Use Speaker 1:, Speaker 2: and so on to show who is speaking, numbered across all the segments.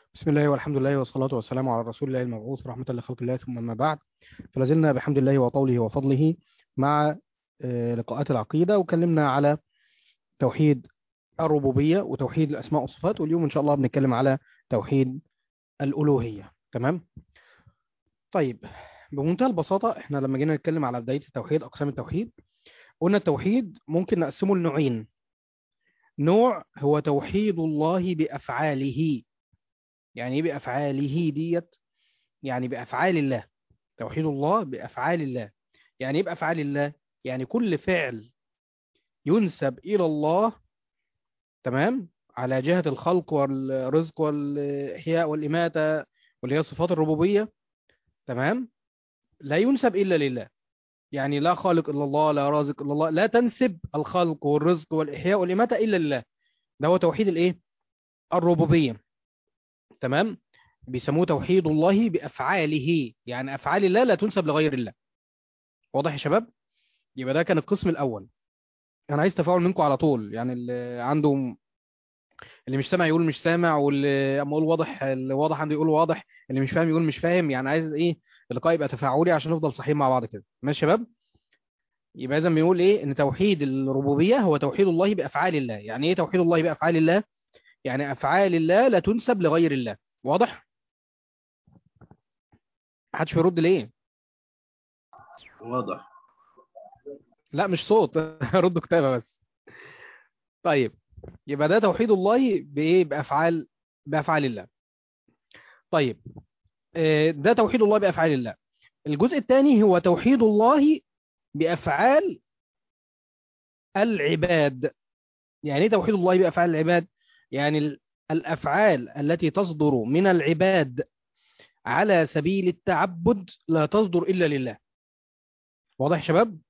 Speaker 1: بسم الله والحمد لله والصلاة والسلام على رسول الله المبعوث رحمة لخلق الله ثم ما بعد فلازلنا بحمد الله وطوله وفضله مع آه، لقاءات العقيدة وكلمنا على توحيد الربوبية وتوحيد الأسماء والصفات واليوم إن شاء الله بنتكلم على توحيد الألوهية تمام طيب بمنتهى البساطة احنا لما جينا نتكلم على بداية التوحيد أقسام التوحيد قلنا التوحيد ممكن نقسمه لنوعين نوع هو توحيد الله بأفعاله يعني ايه بأفعاله ديت يعني بأفعال الله توحيد الله بأفعال الله يعني ايه بأفعال الله يعني كل فعل ينسب إلى الله تمام على جهة الخلق والرزق والإحياء والإماتة واللي هي صفات الربوبية تمام لا ينسب إلا لله يعني لا خالق إلا الله لا رازق إلا الله لا تنسب الخلق والرزق والإحياء والإماتة إلا لله ده هو توحيد الإيه الربوبية تمام بيسموه توحيد الله بأفعاله يعني أفعال الله لا تنسب لغير الله واضح يا شباب يبقى ده كان القسم الأول أنا عايز تفاعل منكم على طول يعني اللي عنده اللي مش سامع يقول مش سامع واللي اما اقول واضح اللي واضح عنده يقول واضح اللي مش فاهم يقول مش فاهم يعني عايز ايه اللقاء يبقى تفاعلي عشان نفضل صحيين مع بعض كده ماشي يا شباب يبقى اذا بنقول ايه ان توحيد الربوبيه هو توحيد الله بافعال الله يعني ايه توحيد الله بافعال الله يعني افعال الله لا تنسب لغير الله واضح محدش بيرد ليه
Speaker 2: واضح
Speaker 1: لا مش صوت ردوا كتابه بس طيب يبقى ده توحيد الله بايه بافعال بافعال الله طيب آه، ده توحيد الله بافعال الله الجزء الثاني هو توحيد الله بافعال العباد يعني ايه توحيد الله بافعال العباد يعني ال- الافعال التي تصدر من العباد على سبيل التعبد لا تصدر الا لله واضح يا شباب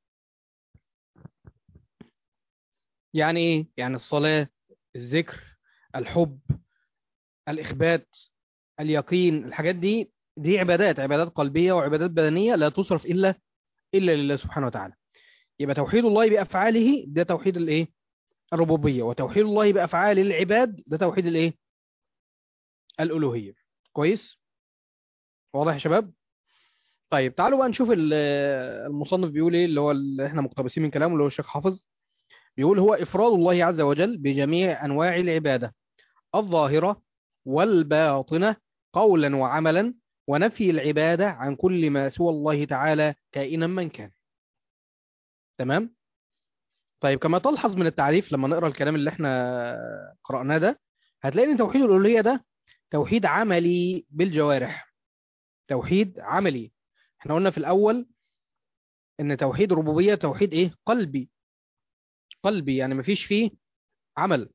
Speaker 1: يعني ايه يعني الصلاة الذكر الحب الإخبات اليقين الحاجات دي دي عبادات عبادات قلبية وعبادات بدنية لا تصرف إلا إلا لله سبحانه وتعالى يبقى توحيد الله بأفعاله ده توحيد الإيه الربوبية وتوحيد الله بأفعال العباد ده توحيد الإيه الألوهية كويس واضح يا شباب طيب تعالوا بقى نشوف ال- المصنف بيقول ايه اللي هو اللي احنا مقتبسين من كلامه اللي هو الشيخ حافظ بيقول هو إفراد الله عز وجل بجميع أنواع العبادة الظاهرة والباطنة قولا وعملا ونفي العبادة عن كل ما سوى الله تعالى كائنا من كان تمام طيب كما تلحظ من التعريف لما نقرأ الكلام اللي احنا قرأناه ده هتلاقي ان توحيد الألوهية ده توحيد عملي بالجوارح توحيد عملي احنا قلنا في الأول ان توحيد الربوبية توحيد ايه قلبي قلبي يعني مفيش فيه عمل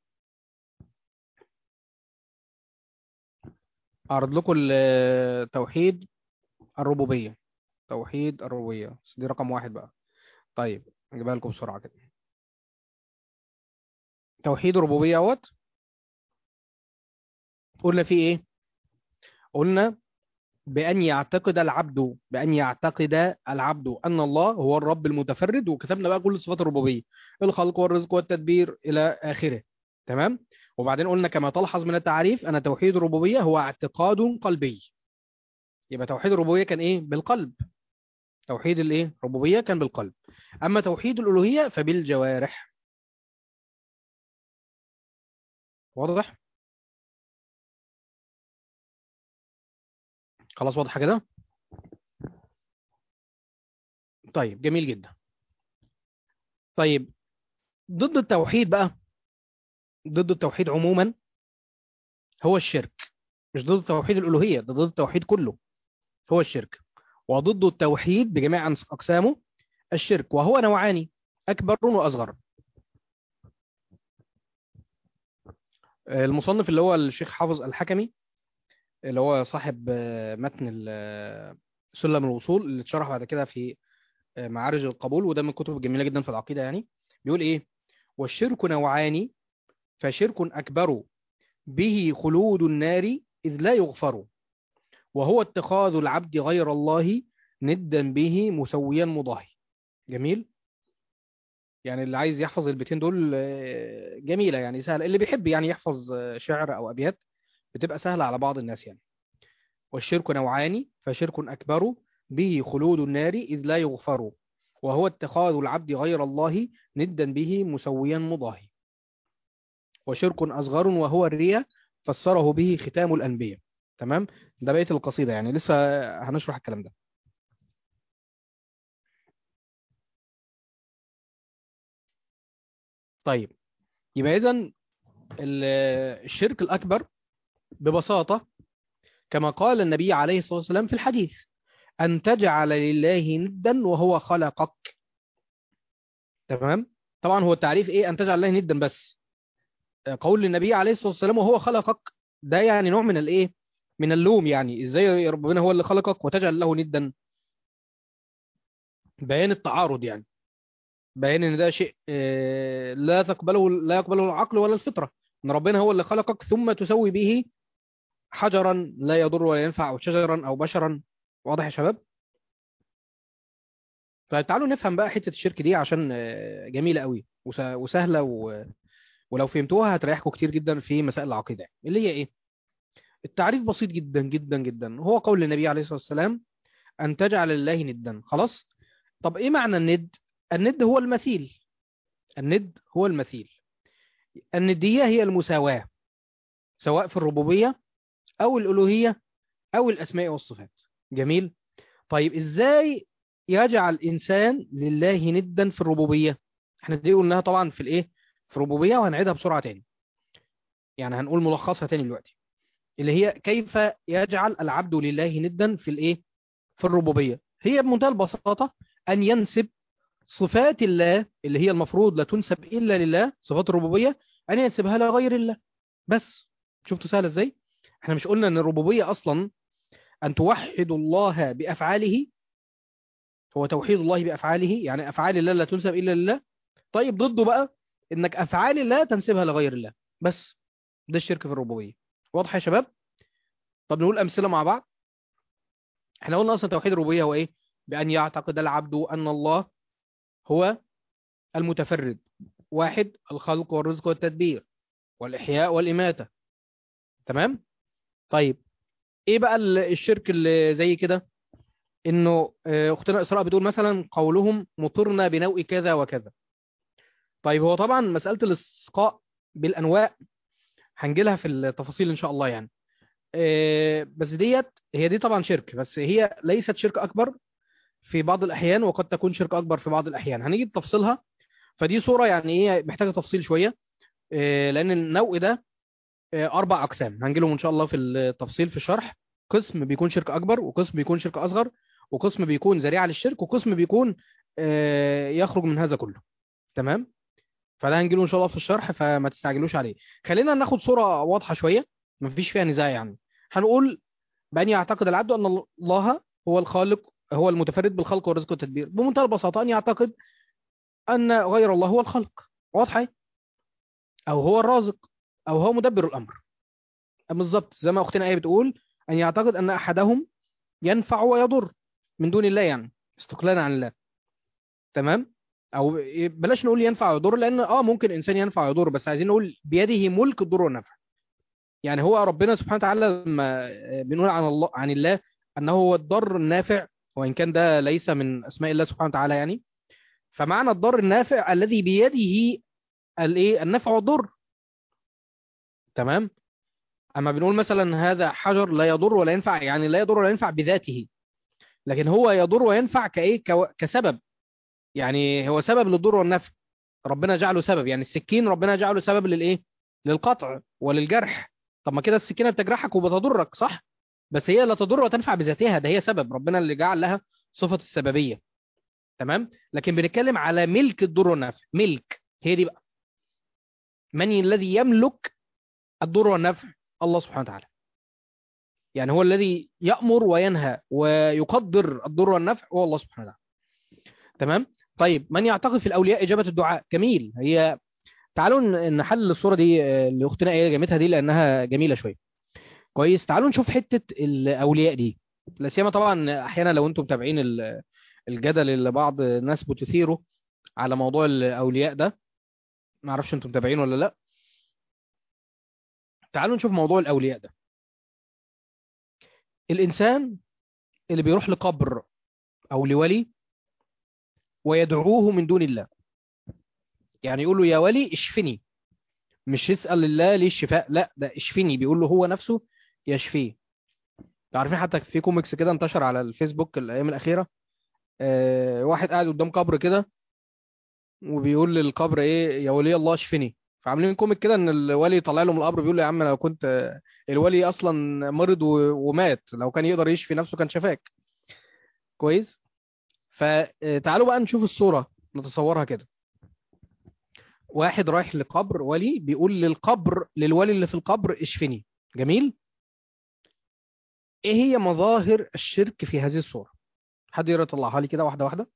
Speaker 1: أعرض لكم ال- توحيد الربوبية توحيد الربوبية بس دي رقم واحد بقى طيب نجيبها لكم بسرعة كده توحيد الربوبية اهوت قلنا فيه ايه قلنا بأن يعتقد العبد بأن يعتقد العبد أن الله هو الرب المتفرد وكتبنا بقى كل صفات الربوبية الخلق والرزق والتدبير إلى آخره تمام وبعدين قلنا كما تلحظ من التعريف أن توحيد الربوبية هو اعتقاد قلبي يبقى توحيد الربوبية كان إيه بالقلب توحيد الإيه الربوبية كان بالقلب أما توحيد الألوهية فبالجوارح واضح خلاص واضحة كده طيب جميل جدا طيب ضد التوحيد بقى ضد التوحيد عموما هو الشرك مش ضد توحيد الألوهية ده ضد التوحيد كله هو الشرك وضد التوحيد بجميع أنس- أقسامه الشرك وهو نوعان أكبر وأصغر آه، المصنف اللي هو الشيخ حافظ الحكمي اللي هو صاحب آه، متن ال- آه، سلم الوصول اللي اتشرح بعد كده في آه، معارج القبول وده من الكتب الجميلة جدا في العقيدة يعني بيقول إيه والشرك نوعان فشرك أكبر به خلود النار إذ لا يغفر وهو اتخاذ العبد غير الله ندا به مسويا مضاهي جميل يعني اللي عايز يحفظ البيتين دول آه، جميلة يعني سهل اللي بيحب يعني يحفظ آه، شعر أو أبيات بتبقى سهلة على بعض الناس يعني والشرك نوعان فشرك أكبر به خلود النار إذ لا يغفر وهو اتخاذ العبد غير الله ندا به مسويا مضاهي وشرك أصغر وهو الرياء فسره به ختام الأنبياء تمام ده بقية القصيدة يعني لسه هنشرح الكلام ده طيب يبقى إذن الشرك الأكبر ببساطة كما قال النبي عليه الصلاة والسلام في الحديث أن تجعل لله ندا وهو خلقك تمام طبعا هو التعريف إيه أن تجعل لله ندا بس قول النبي عليه الصلاة والسلام وهو خلقك ده يعني نوع من الإيه من اللوم يعني إزاي ربنا هو اللي خلقك وتجعل له ندا بيان التعارض يعني بيان ان ده شيء لا تقبله لا يقبله العقل ولا الفطرة ان ربنا هو اللي خلقك ثم تسوي به حجرا لا يضر ولا ينفع او شجرا او بشرا واضح يا شباب طيب تعالوا نفهم بقى حتة الشرك دي عشان جميلة قوي وسهلة و... ولو فهمتوها هتريحكم كتير جدا في مسائل العقيدة اللي هي ايه التعريف بسيط جدا جدا جدا هو قول النبي عليه الصلاة والسلام أن تجعل الله ندا خلاص طب ايه معنى الند الند هو المثيل الند هو المثيل الندية هي المساواة سواء في الربوبية أو الألوهية أو الأسماء والصفات جميل طيب إزاي يجعل إنسان لله ندا في الربوبية احنا دي قلناها طبعا في الإيه في الربوبية وهنعيدها بسرعة تاني يعني هنقول ملخصها تاني دلوقتي اللي هي كيف يجعل العبد لله ندا في الإيه في الربوبية هي بمنتهى البساطة أن ينسب صفات الله اللي هي المفروض لا تنسب إلا لله صفات الربوبية أن ينسبها لغير الله بس شفتوا سهلة إزاي احنا مش قلنا أن الربوبية أصلا أن توحد الله بأفعاله هو توحيد الله بأفعاله يعني أفعال الله لا تنسب إلا لله طيب ضده بقى إنك أفعال الله تنسبها لغير الله بس ده الشرك في الربوبية واضح يا شباب طب نقول أمثلة مع بعض احنا قلنا أصلا توحيد الربوبية هو إيه بأن يعتقد العبد أن الله هو المتفرد واحد الخلق والرزق والتدبير والإحياء والإماتة تمام طيب ايه بقى الشرك اللي زي كده انه اختنا اسراء بتقول مثلا قولهم مطرنا بنوء كذا وكذا طيب هو طبعا مسألة الاستسقاء بالانواع هنجيلها في التفاصيل ان شاء الله يعني بس ديت هي دي طبعا شرك بس هي ليست شرك اكبر في بعض الأحيان وقد تكون شرك أكبر في بعض الأحيان هنيجي تفصيلها فدي صورة يعني إيه محتاجة تفصيل شوية لأن النوع ده أربع أقسام هنجيلهم إن شاء الله في التفصيل في الشرح قسم بيكون شرك أكبر وقسم بيكون شرك أصغر وقسم بيكون ذريعة للشرك وقسم بيكون يخرج من هذا كله تمام فده هنجيله إن شاء الله في الشرح فما تستعجلوش عليه خلينا ناخد صورة واضحة شوية مفيش فيها نزاع يعني هنقول بأن يعتقد العبد أن الله هو الخالق هو المتفرد بالخلق والرزق والتدبير بمنتهى البساطة أن يعتقد أن غير الله هو الخلق واضحة أو هو الرازق أو هو مدبر الأمر بالظبط زي ما أختنا آية بتقول أن يعتقد أن أحدهم ينفع ويضر من دون الله يعني استقلالا عن الله تمام أو بلاش نقول ينفع ويضر لأن آه ممكن إنسان ينفع ويضر بس عايزين نقول بيده ملك الضر والنفع يعني هو ربنا سبحانه وتعالى لما بنقول عن الله عن الله أنه هو الضر النافع وإن كان ده ليس من أسماء الله سبحانه وتعالى يعني فمعنى الضر النافع الذي بيده الايه النفع والضر تمام أما بنقول مثلا هذا حجر لا يضر ولا ينفع يعني لا يضر ولا ينفع بذاته لكن هو يضر وينفع كإيه كسبب يعني هو سبب للضر والنفع ربنا جعله سبب يعني السكين ربنا جعله سبب للإيه للقطع وللجرح طب ما كده السكينة بتجرحك وبتضرك صح بس هي لا تضر وتنفع بذاتها ده هي سبب ربنا اللي جعل لها صفة السببية تمام لكن بنتكلم على ملك الضر والنفع ملك هي دي بقى من الذي يملك الضر والنفع الله سبحانه وتعالى يعني هو الذي يأمر وينهى ويقدر الضر والنفع هو الله سبحانه وتعالى تمام طيب من يعتقد في الأولياء إجابة الدعاء جميل هي تعالوا نحل الصورة دي اللي أختنا إيه جابتها دي لأنها جميلة شوية كويس تعالوا نشوف حتة الأولياء دي لا سيما طبعا أحيانا لو أنتم متابعين الجدل اللي بعض الناس بتثيره على موضوع الأولياء ده ما اعرفش أنتم متابعين ولا لا تعالوا نشوف موضوع الأولياء ده الإنسان اللي بيروح لقبر أو لولي ويدعوه من دون الله يعني يقول له يا ولي اشفني مش يسأل الله ليه الشفاء لا ده اشفني بيقول له هو نفسه يشفيه عارفين حتى في كوميكس كده انتشر على الفيسبوك الأيام الأخيرة آه واحد قاعد قدام قبر كده وبيقول للقبر ايه يا ولي الله اشفني فعاملين كوميك كده ان الولي طالع له من القبر بيقول له يا عم لو كنت الولي اصلا مرض و- ومات لو كان يقدر يشفي نفسه كان شفاك كويس فتعالوا بقى نشوف الصورة نتصورها كده واحد رايح لقبر ولي بيقول للقبر للولي اللي في القبر اشفني جميل ايه هي مظاهر الشرك في هذه الصورة حد يقدر يطلعها لي كده واحدة واحدة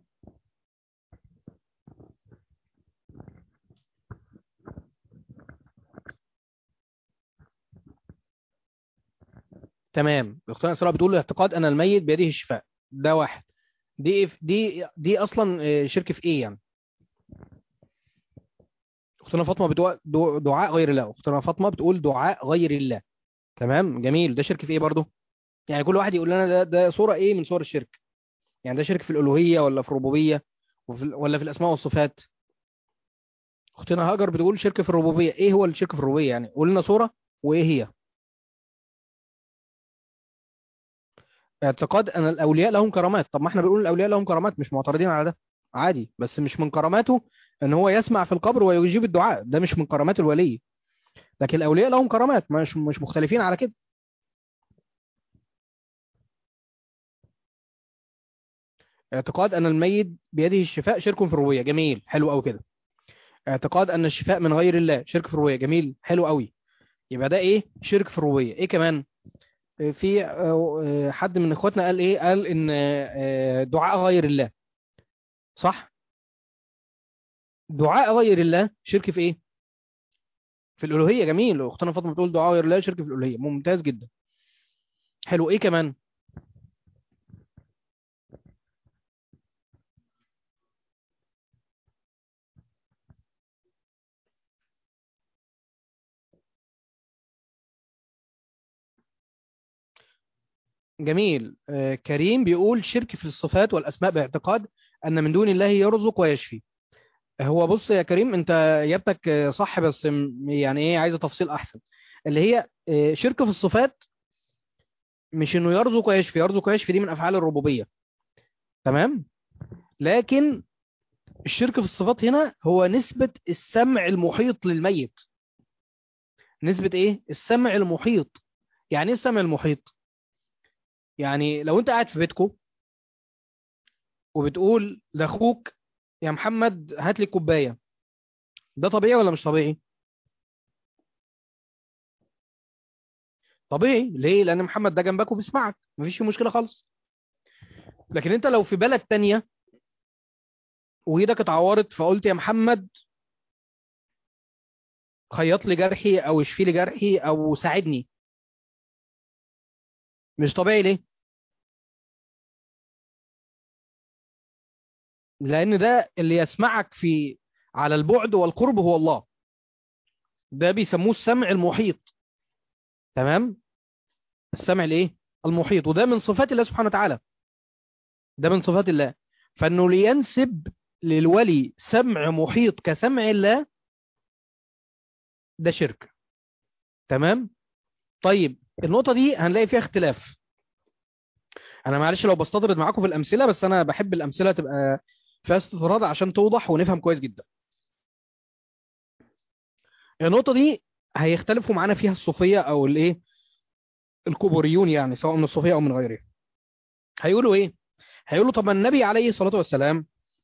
Speaker 1: تمام اختنا اسراء بتقول اعتقاد ان الميت بيده الشفاء ده واحد دي إيه- دي دي اصلا آه، شرك في ايه يعني اختنا فاطمه بتقول دع- دعاء غير الله اختنا فاطمه بتقول دعاء غير الله تمام جميل ده شرك في ايه برضه يعني كل واحد يقول لنا ده ده صوره ايه من صور الشرك يعني ده شرك في الالوهيه ولا في الربوبيه وفي ال- ولا في الاسماء والصفات اختنا هاجر بتقول شرك في الربوبيه ايه هو الشرك في الربوبيه يعني قول لنا صوره وايه هي اعتقاد ان الاولياء لهم كرامات طب ما احنا بنقول الاولياء لهم كرامات مش معترضين على ده عادي بس مش من كراماته ان هو يسمع في القبر ويجيب الدعاء ده مش من كرامات الولي لكن الاولياء لهم كرامات مش مش مختلفين على كده اعتقاد ان الميت بيده الشفاء شرك في الربوبيه جميل حلو قوي كده اعتقاد ان الشفاء من غير الله شرك في الربوبيه جميل حلو قوي يبقى ده ايه شرك في الربوبيه ايه كمان آه، في آه، آه، حد من اخواتنا قال ايه قال ان آه، آه، دعاء غير الله صح دعاء غير الله شرك في ايه في الالوهيه جميل اختنا فاطمه بتقول دعاء غير الله شرك في الالوهيه ممتاز جدا حلو ايه كمان جميل آه، كريم بيقول شرك في الصفات والاسماء باعتقاد ان من دون الله يرزق ويشفي هو بص يا كريم انت اجابتك آه، صح بس م- يعني ايه عايزه تفصيل احسن اللي هي آه، شرك في الصفات مش انه يرزق ويشفي يرزق ويشفي دي من افعال الربوبيه تمام لكن الشرك في الصفات هنا هو نسبة السمع المحيط للميت نسبة ايه السمع المحيط يعني ايه السمع المحيط يعني لو انت قاعد في بيتكو وبتقول لاخوك يا محمد هات لي كوباية ده طبيعي ولا مش طبيعي طبيعي ليه لان محمد ده جنبك وبيسمعك مفيش فيه مشكلة خالص لكن انت لو في بلد تانية وايدك اتعورت فقلت يا محمد خيط لي جرحي او اشفي لي جرحي او ساعدني مش طبيعي ليه لان ده اللي يسمعك في على البعد والقرب هو الله ده بيسموه السمع المحيط تمام السمع الايه المحيط وده من صفات الله سبحانه وتعالى ده من صفات الله فانه لينسب للولي سمع محيط كسمع الله ده شرك تمام طيب النقطة دي هنلاقي فيها اختلاف انا معلش لو بستطرد معاكم في الامثلة بس انا بحب الامثلة تبقى فيها استطراد عشان توضح ونفهم كويس جدا النقطة دي هيختلفوا معانا فيها الصوفية او الايه الكوبوريون يعني سواء من الصوفية او من غيره هيقولوا ايه هيقولوا طب ما النبي عليه الصلاة والسلام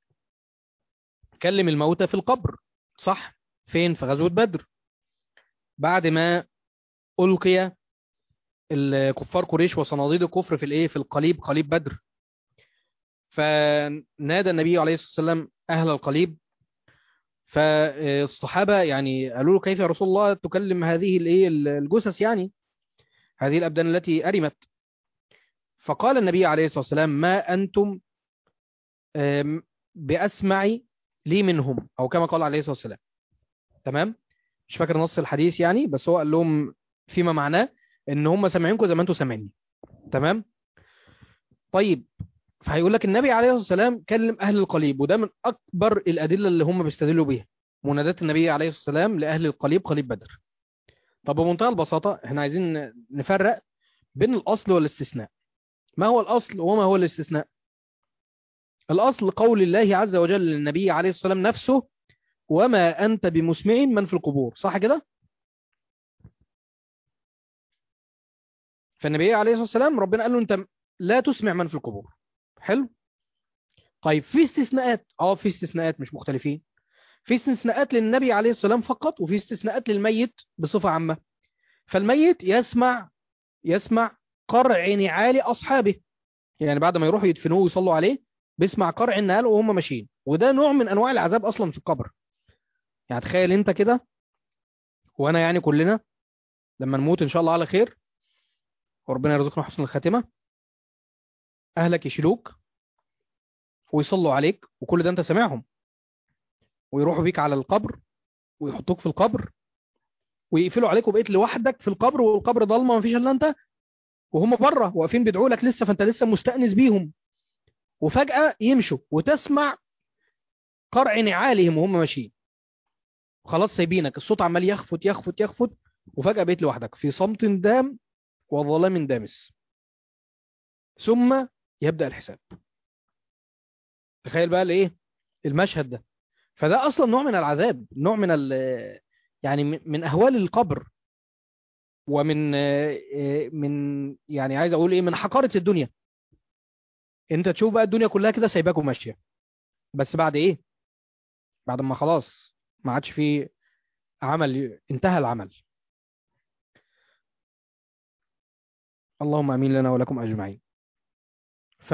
Speaker 1: كلم الموتى في القبر صح فين في غزوة بدر بعد ما ألقي الكفار قريش وصناديد الكفر في الايه في القليب قليب بدر فنادى النبي عليه الصلاة والسلام أهل القليب فالصحابة يعني قالوا له كيف يا رسول الله تكلم هذه الايه الجثث يعني هذه الأبدان التي أرمت فقال النبي عليه الصلاة والسلام ما أنتم آم، بأسمع لي منهم أو كما قال عليه الصلاة والسلام تمام مش فاكر نص الحديث يعني بس هو قال لهم فيما معناه ان هم سامعينكم زي ما انتم سامعيني تمام طيب فهيقول لك النبي عليه الصلاة والسلام كلم أهل القليب وده من أكبر الأدلة اللي هم بيستدلوا بيها منادات النبي عليه الصلاة والسلام لأهل القليب قليب بدر طب بمنتهى البساطة احنا عايزين نفرق بين الأصل والاستثناء ما هو الأصل وما هو الاستثناء الأصل قول الله عز وجل للنبي عليه الصلاة والسلام نفسه وما أنت بمسمع من في القبور صح كده فالنبي عليه الصلاة والسلام ربنا قال له أنت لا تسمع من في القبور حلو طيب في استثناءات اه في استثناءات مش مختلفين في استثناءات للنبي عليه الصلاة والسلام فقط وفي استثناءات للميت بصفة عامة فالميت يسمع يسمع قرع نعال أصحابه يعني بعد ما يروحوا يدفنوه ويصلوا عليه بيسمع قرع النعال وهم ماشيين وده نوع من أنواع العذاب أصلا في القبر يعني تخيل أنت كده وأنا يعني كلنا لما نموت إن شاء الله على خير وربنا يرزقنا حسن الخاتمة أهلك يشيلوك ويصلوا عليك وكل ده أنت سامعهم ويروحوا بيك على القبر ويحطوك في القبر ويقفلوا عليك وبقيت لوحدك في القبر والقبر ضلمه مفيش الا انت وهم بره واقفين بيدعوا لك لسه فانت لسه مستأنس بيهم وفجأة يمشوا وتسمع قرع نعالهم وهم ماشيين خلاص سايبينك الصوت عمال يخفت يخفت يخفت وفجأة بقيت لوحدك في صمت دام وظلام دامس ثم يبدأ الحساب تخيل بقى الايه المشهد ده فده اصلا نوع من العذاب نوع من ال يعني من اهوال القبر ومن من يعني عايز اقول ايه من حقاره الدنيا انت تشوف بقى الدنيا كلها كده سايباك وماشيه بس بعد ايه بعد ما خلاص ما عادش في عمل انتهى العمل اللهم امين لنا ولكم اجمعين ف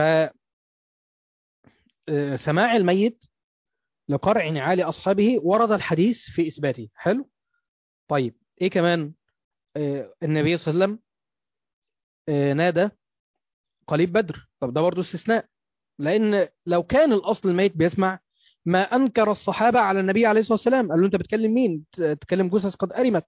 Speaker 1: سماع الميت لقرع نعال أصحابه ورد الحديث في إثباته حلو طيب إيه كمان آه النبي صلى الله عليه وسلم آه نادى قليب بدر طب ده برضه استثناء لأن لو كان الأصل الميت بيسمع ما أنكر الصحابة على النبي عليه الصلاة والسلام قال له أنت بتكلم مين تكلم جثث قد أرمت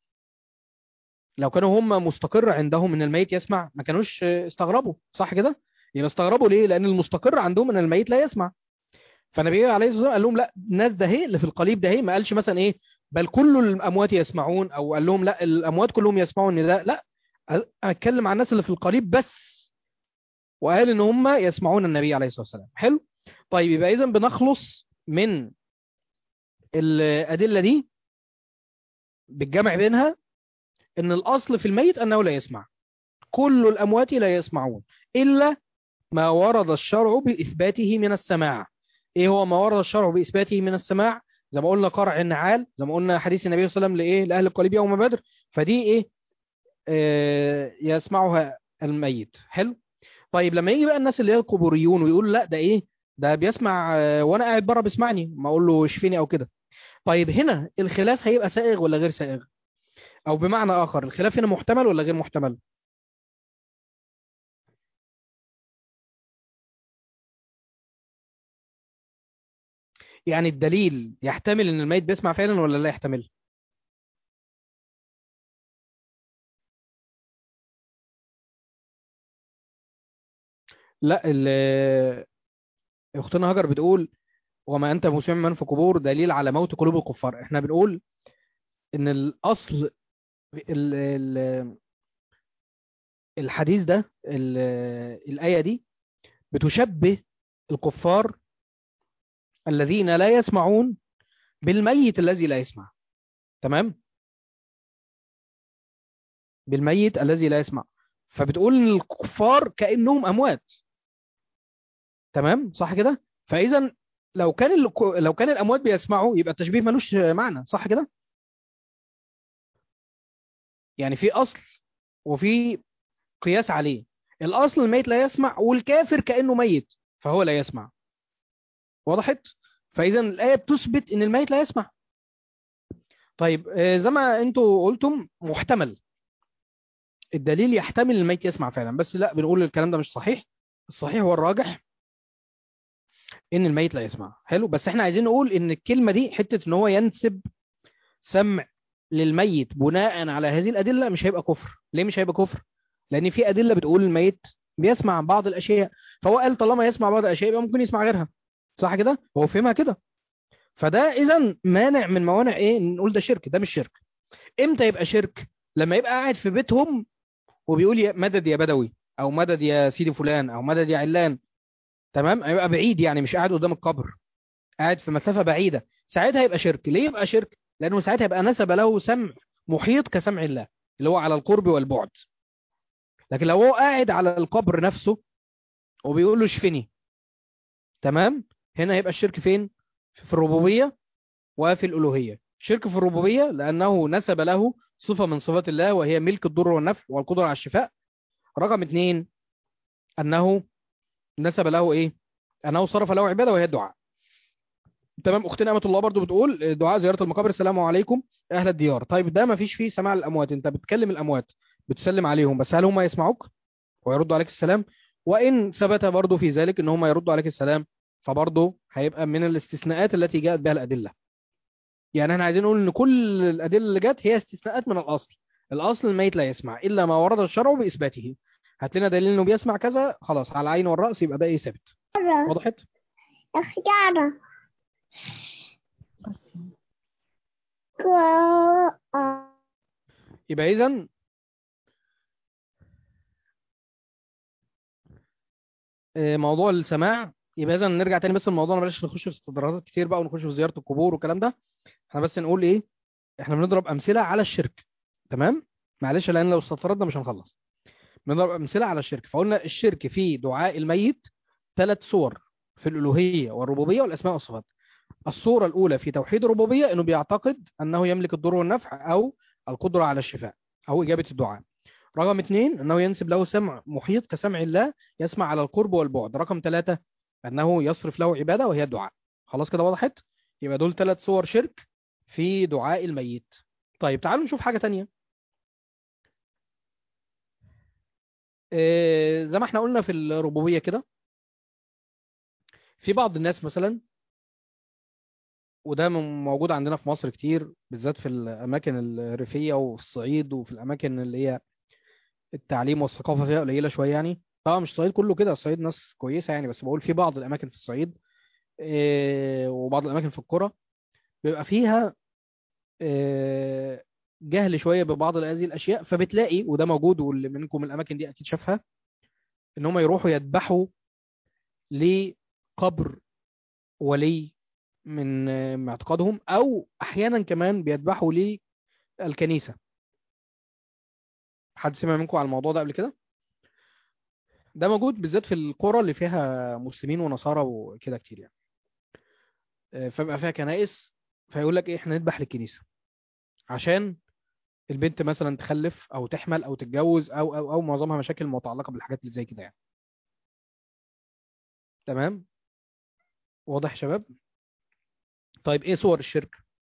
Speaker 1: لو كانوا هم مستقر عندهم ان الميت يسمع ما كانوش استغربوا صح كده يبقى استغربوا ليه لان المستقر عندهم ان الميت لا يسمع فالنبي عليه الصلاه والسلام قال لهم لا الناس ده هي اللي في القليب ده هي ما قالش مثلا ايه بل كل الاموات يسمعون او قال لهم لا الاموات كلهم يسمعون ده لا اتكلم عن الناس اللي في القليب بس وقال ان هم يسمعون النبي عليه الصلاه والسلام حلو طيب يبقى اذا بنخلص من الادله دي بالجمع بينها ان الاصل في الميت انه لا يسمع كل الاموات لا يسمعون الا ما ورد الشرع باثباته من السماع ايه هو ما ورد الشرع باثباته من السماع زي ما قلنا قرع النعال زي ما قلنا حديث النبي صلى الله عليه وسلم لايه لاهل القليب يوم بدر فدي ايه آه يسمعها الميت حلو طيب لما يجي بقى الناس اللي هي القبوريون ويقول لا ده ايه ده بيسمع آه وانا قاعد بره بيسمعني ما اقول له اشفيني او كده طيب هنا الخلاف هيبقى سائغ ولا غير سائغ او بمعنى اخر الخلاف هنا محتمل ولا غير محتمل يعني الدليل يحتمل ان الميت بيسمع فعلا ولا لا يحتمل لا اختنا هاجر بتقول وما انت مسمع من في قبور دليل على موت قلوب الكفار احنا بنقول ان الاصل ال ال الحديث ده ال الآية دي بتشبه الكفار الذين لا يسمعون بالميت الذي لا يسمع تمام بالميت الذي لا يسمع فبتقول ان الكفار كأنهم أموات تمام صح كده فإذا لو كان لو كان الأموات بيسمعوا يبقى التشبيه ملوش معنى صح كده يعني في أصل وفي قياس عليه الأصل الميت لا يسمع والكافر كأنه ميت فهو لا يسمع وضحت فإذا الآية بتثبت إن الميت لا يسمع طيب زي ما انتوا قلتم محتمل الدليل يحتمل الميت يسمع فعلا بس لا بنقول الكلام ده مش صحيح الصحيح هو الراجح ان الميت لا يسمع حلو بس احنا عايزين نقول ان الكلمة دي حتة ان هو ينسب سمع للميت بناء على هذه الأدلة مش هيبقى كفر ليه مش هيبقى كفر لان في ادله بتقول الميت بيسمع بعض الاشياء فهو قال طالما يسمع بعض الاشياء يبقى ممكن يسمع غيرها صح كده هو فهمها كده فده اذا مانع من موانع ايه نقول ده شرك ده مش شرك امتى يبقى شرك لما يبقى قاعد في بيتهم وبيقول يا مدد يا بدوي او مدد يا سيدي فلان او مدد يا علان تمام يبقى بعيد يعني مش قاعد قدام القبر قاعد في مسافه بعيده ساعتها يبقى شرك ليه يبقى شرك لانه ساعتها يبقى نسب له سمع محيط كسمع الله اللي هو على القرب والبعد لكن لو هو قاعد على القبر نفسه وبيقول له اشفني تمام هنا يبقى الشرك فين في الربوبيه وفي الالوهيه شرك في الربوبيه لانه نسب له صفه من صفات الله وهي ملك الضر والنفع والقدره على الشفاء رقم اثنين انه نسب له ايه انه صرف له عباده وهي الدعاء تمام اختنا امه الله برضو بتقول دعاء زياره المقابر السلام عليكم اهل الديار طيب ده ما فيش فيه سماع الاموات انت بتكلم الاموات بتسلم عليهم بس هل هم يسمعوك ويردوا عليك السلام وان ثبت برضو في ذلك ان هم يردوا عليك السلام فبرضو هيبقى من الاستثناءات التي جاءت بها الادله يعني احنا عايزين نقول ان كل الادله اللي جت هي استثناءات من الاصل الاصل الميت لا يسمع الا ما ورد الشرع باثباته هات لنا دليل انه بيسمع كذا خلاص على العين والراس يبقى ده ايه ثابت وضحت
Speaker 2: اختار
Speaker 1: يبقى اذا موضوع السماع يبقى اذا نرجع تاني بس الموضوع بلاش نخش في استدراجات كتير بقى ونخش في زياره القبور والكلام ده احنا بس نقول ايه احنا بنضرب امثله على الشرك تمام معلش لان لو استطردنا مش هنخلص بنضرب امثله على الشرك فقلنا الشرك في دعاء الميت ثلاث صور في الالوهيه والربوبيه والاسماء والصفات الصوره الاولى في توحيد الربوبيه انه بيعتقد انه يملك الضر والنفع او القدره على الشفاء او اجابه الدعاء رقم اثنين انه ينسب له سمع محيط كسمع الله يسمع على القرب والبعد رقم ثلاثة انه يصرف له عباده وهي الدعاء خلاص كده وضحت يبقى دول ثلاث صور شرك في دعاء الميت طيب تعالوا نشوف حاجه تانية إيه زي ما احنا قلنا في الربوبيه كده في بعض الناس مثلا وده موجود عندنا في مصر كتير بالذات في الاماكن الريفيه وفي الصعيد وفي الاماكن اللي هي التعليم والثقافه فيها قليله شويه يعني طبعا مش الصعيد كله كده الصعيد ناس كويسه يعني بس بقول في بعض الاماكن في الصعيد إيه وبعض الاماكن في القرى بيبقى فيها إيه جهل شويه ببعض هذه الاشياء فبتلاقي وده موجود واللي منكم الاماكن دي اكيد شافها ان هم يروحوا يذبحوا لقبر ولي من اعتقادهم او احيانا كمان بيذبحوا للكنيسه حد سمع منكم على الموضوع ده قبل كده ده موجود بالذات في القرى اللي فيها مسلمين ونصارى وكده كتير يعني فبقى فيها كنائس فيقول لك ايه احنا نذبح للكنيسه عشان البنت مثلا تخلف او تحمل او تتجوز او او او معظمها مشاكل متعلقه بالحاجات اللي زي كده يعني تمام واضح يا شباب طيب ايه صور الشرك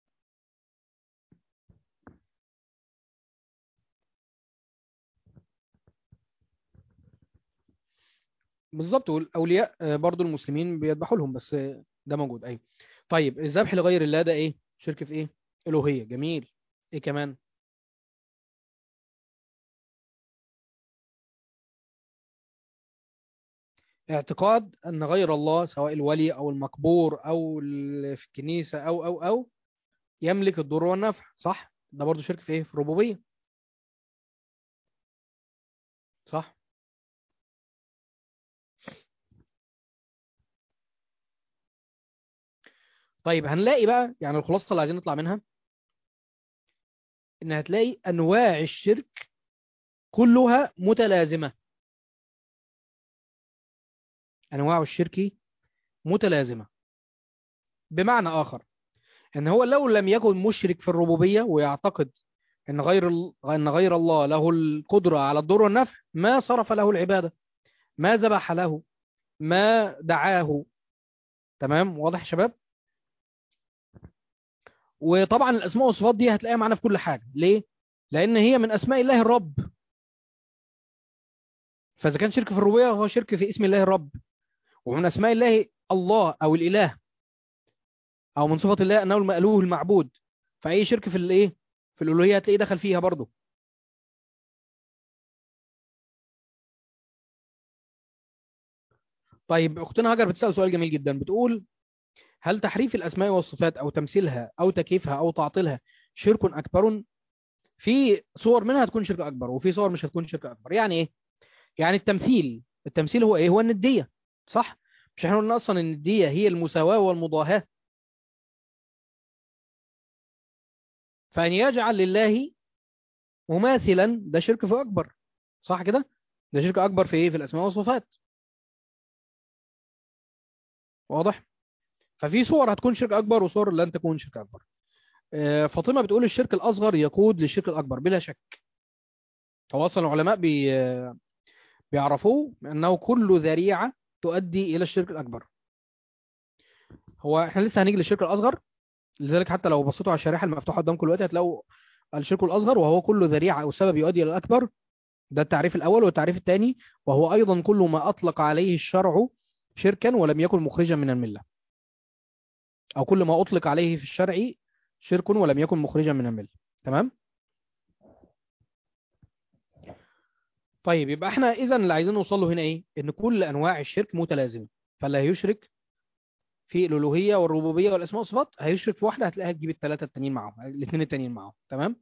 Speaker 1: بالظبط والاولياء برضو المسلمين بيذبحوا لهم بس ده موجود ايوه طيب الذبح لغير الله ده ايه شرك في ايه الوهيه جميل ايه كمان اعتقاد ان غير الله سواء الولي او المقبور او في الكنيسه او او او يملك الضر والنفع صح ده برضو شرك في ايه في الربوبيه صح طيب هنلاقي بقى يعني الخلاصه اللي عايزين نطلع منها ان هتلاقي انواع الشرك كلها متلازمه انواع الشرك متلازمه بمعنى اخر ان هو لو لم يكن مشرك في الربوبيه ويعتقد ان غير ان غير الله له القدره على الضر والنفع ما صرف له العباده ما ذبح له ما دعاه تمام واضح يا شباب وطبعا الاسماء والصفات دي هتلاقيها معانا في كل حاجه ليه لان هي من اسماء الله الرب فاذا كان شرك في الربوبيه هو شرك في اسم الله الرب ومن اسماء الله الله او الاله او من صفات الله انه المألوه المعبود فاي شرك في الايه في الالوهيه هتلاقيه دخل فيها برضه طيب اختنا هاجر بتسأل سؤال جميل جدا بتقول هل تحريف الأسماء والصفات أو تمثيلها أو تكييفها أو تعطيلها شرك أكبر في صور منها تكون شرك أكبر وفي صور مش هتكون شرك أكبر يعني إيه يعني التمثيل التمثيل هو إيه هو الندية صح مش احنا قلنا أصلا ان الندية هي المساواة والمضاهاة فأن يجعل لله مماثلا ده شرك في أكبر صح كده ده شرك أكبر في إيه في الأسماء والصفات واضح ففي صور هتكون شرك أكبر وصور لن تكون شرك أكبر آه، فاطمة بتقول الشرك الأصغر يقود للشرك الأكبر بلا شك هو أصلا العلماء بي آه، بيعرفوه أنه كل ذريعة تؤدي إلى الشرك الأكبر هو احنا لسه هنيجي للشرك الأصغر لذلك حتى لو بصيتوا على الشريحة المفتوحة قدامكم دلوقتي هتلاقوا الشرك الأصغر وهو كل ذريعة أو سبب يؤدي إلى الأكبر ده التعريف الأول والتعريف الثاني وهو أيضا كل ما أطلق عليه الشرع شركا ولم يكن مخرجا من الملة أو كل ما أطلق عليه في الشرع شرك ولم يكن مخرجا من الملة تمام طيب يبقى احنا إذا اللي عايزين نوصل له هنا إيه إن كل أنواع الشرك متلازمة فلا يشرك في الألوهية والربوبية والأسماء والصفات هيشرك في واحدة هتلاقيها تجيب الثلاثة التانيين معاهم الاثنين التانيين معاهم تمام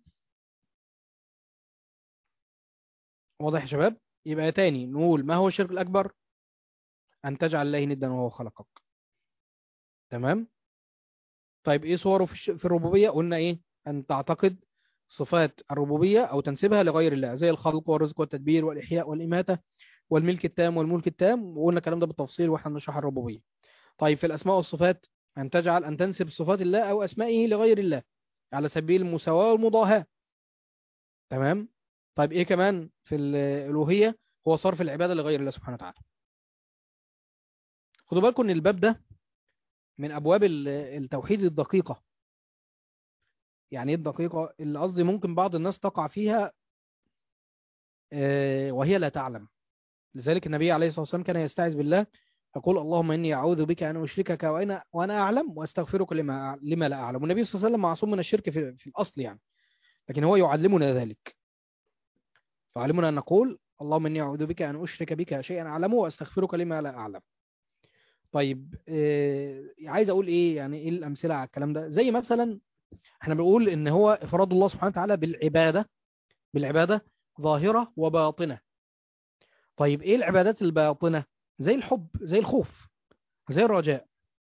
Speaker 1: واضح يا شباب يبقى تاني نقول ما هو الشرك الأكبر أن تجعل الله ندا وهو خلقك تمام طيب إيه صوره في, الش... في الربوبية قلنا إيه أن تعتقد صفات الربوبية أو تنسبها لغير الله زي الخلق والرزق والتدبير والإحياء والإماتة والملك التام والملك التام وقلنا الكلام ده بالتفصيل واحنا بنشرح الربوبية طيب في الأسماء والصفات أن تجعل أن تنسب صفات الله أو أسمائه لغير الله على سبيل المساواة والمضاهاة تمام طيب إيه كمان في الألوهية هو صرف العبادة لغير الله سبحانه وتعالى خدوا بالكم ان الباب ده من ابواب ال- التوحيد الدقيقة يعني ايه الدقيقة اللي قصدي ممكن بعض الناس تقع فيها آه، وهي لا تعلم لذلك النبي عليه الصلاة والسلام كان يستعذ بالله يقول اللهم إني أعوذ بك أن أشركك وأنا وأنا أعلم وأستغفرك لما لما لا أعلم والنبي صلى الله عليه وسلم معصوم من الشرك في, في الأصل يعني لكن هو يعلمنا ذلك يعلمنا أن نقول اللهم إني أعوذ بك أن أشرك بك شيئا أعلمه وأستغفرك لما لا أعلم طيب آه، عايز أقول إيه يعني إيه الأمثلة على الكلام ده زي مثلا احنا بنقول إن هو إفراد الله سبحانه وتعالى بالعبادة بالعبادة ظاهرة وباطنة طيب إيه العبادات الباطنة زي الحب زي الخوف زي الرجاء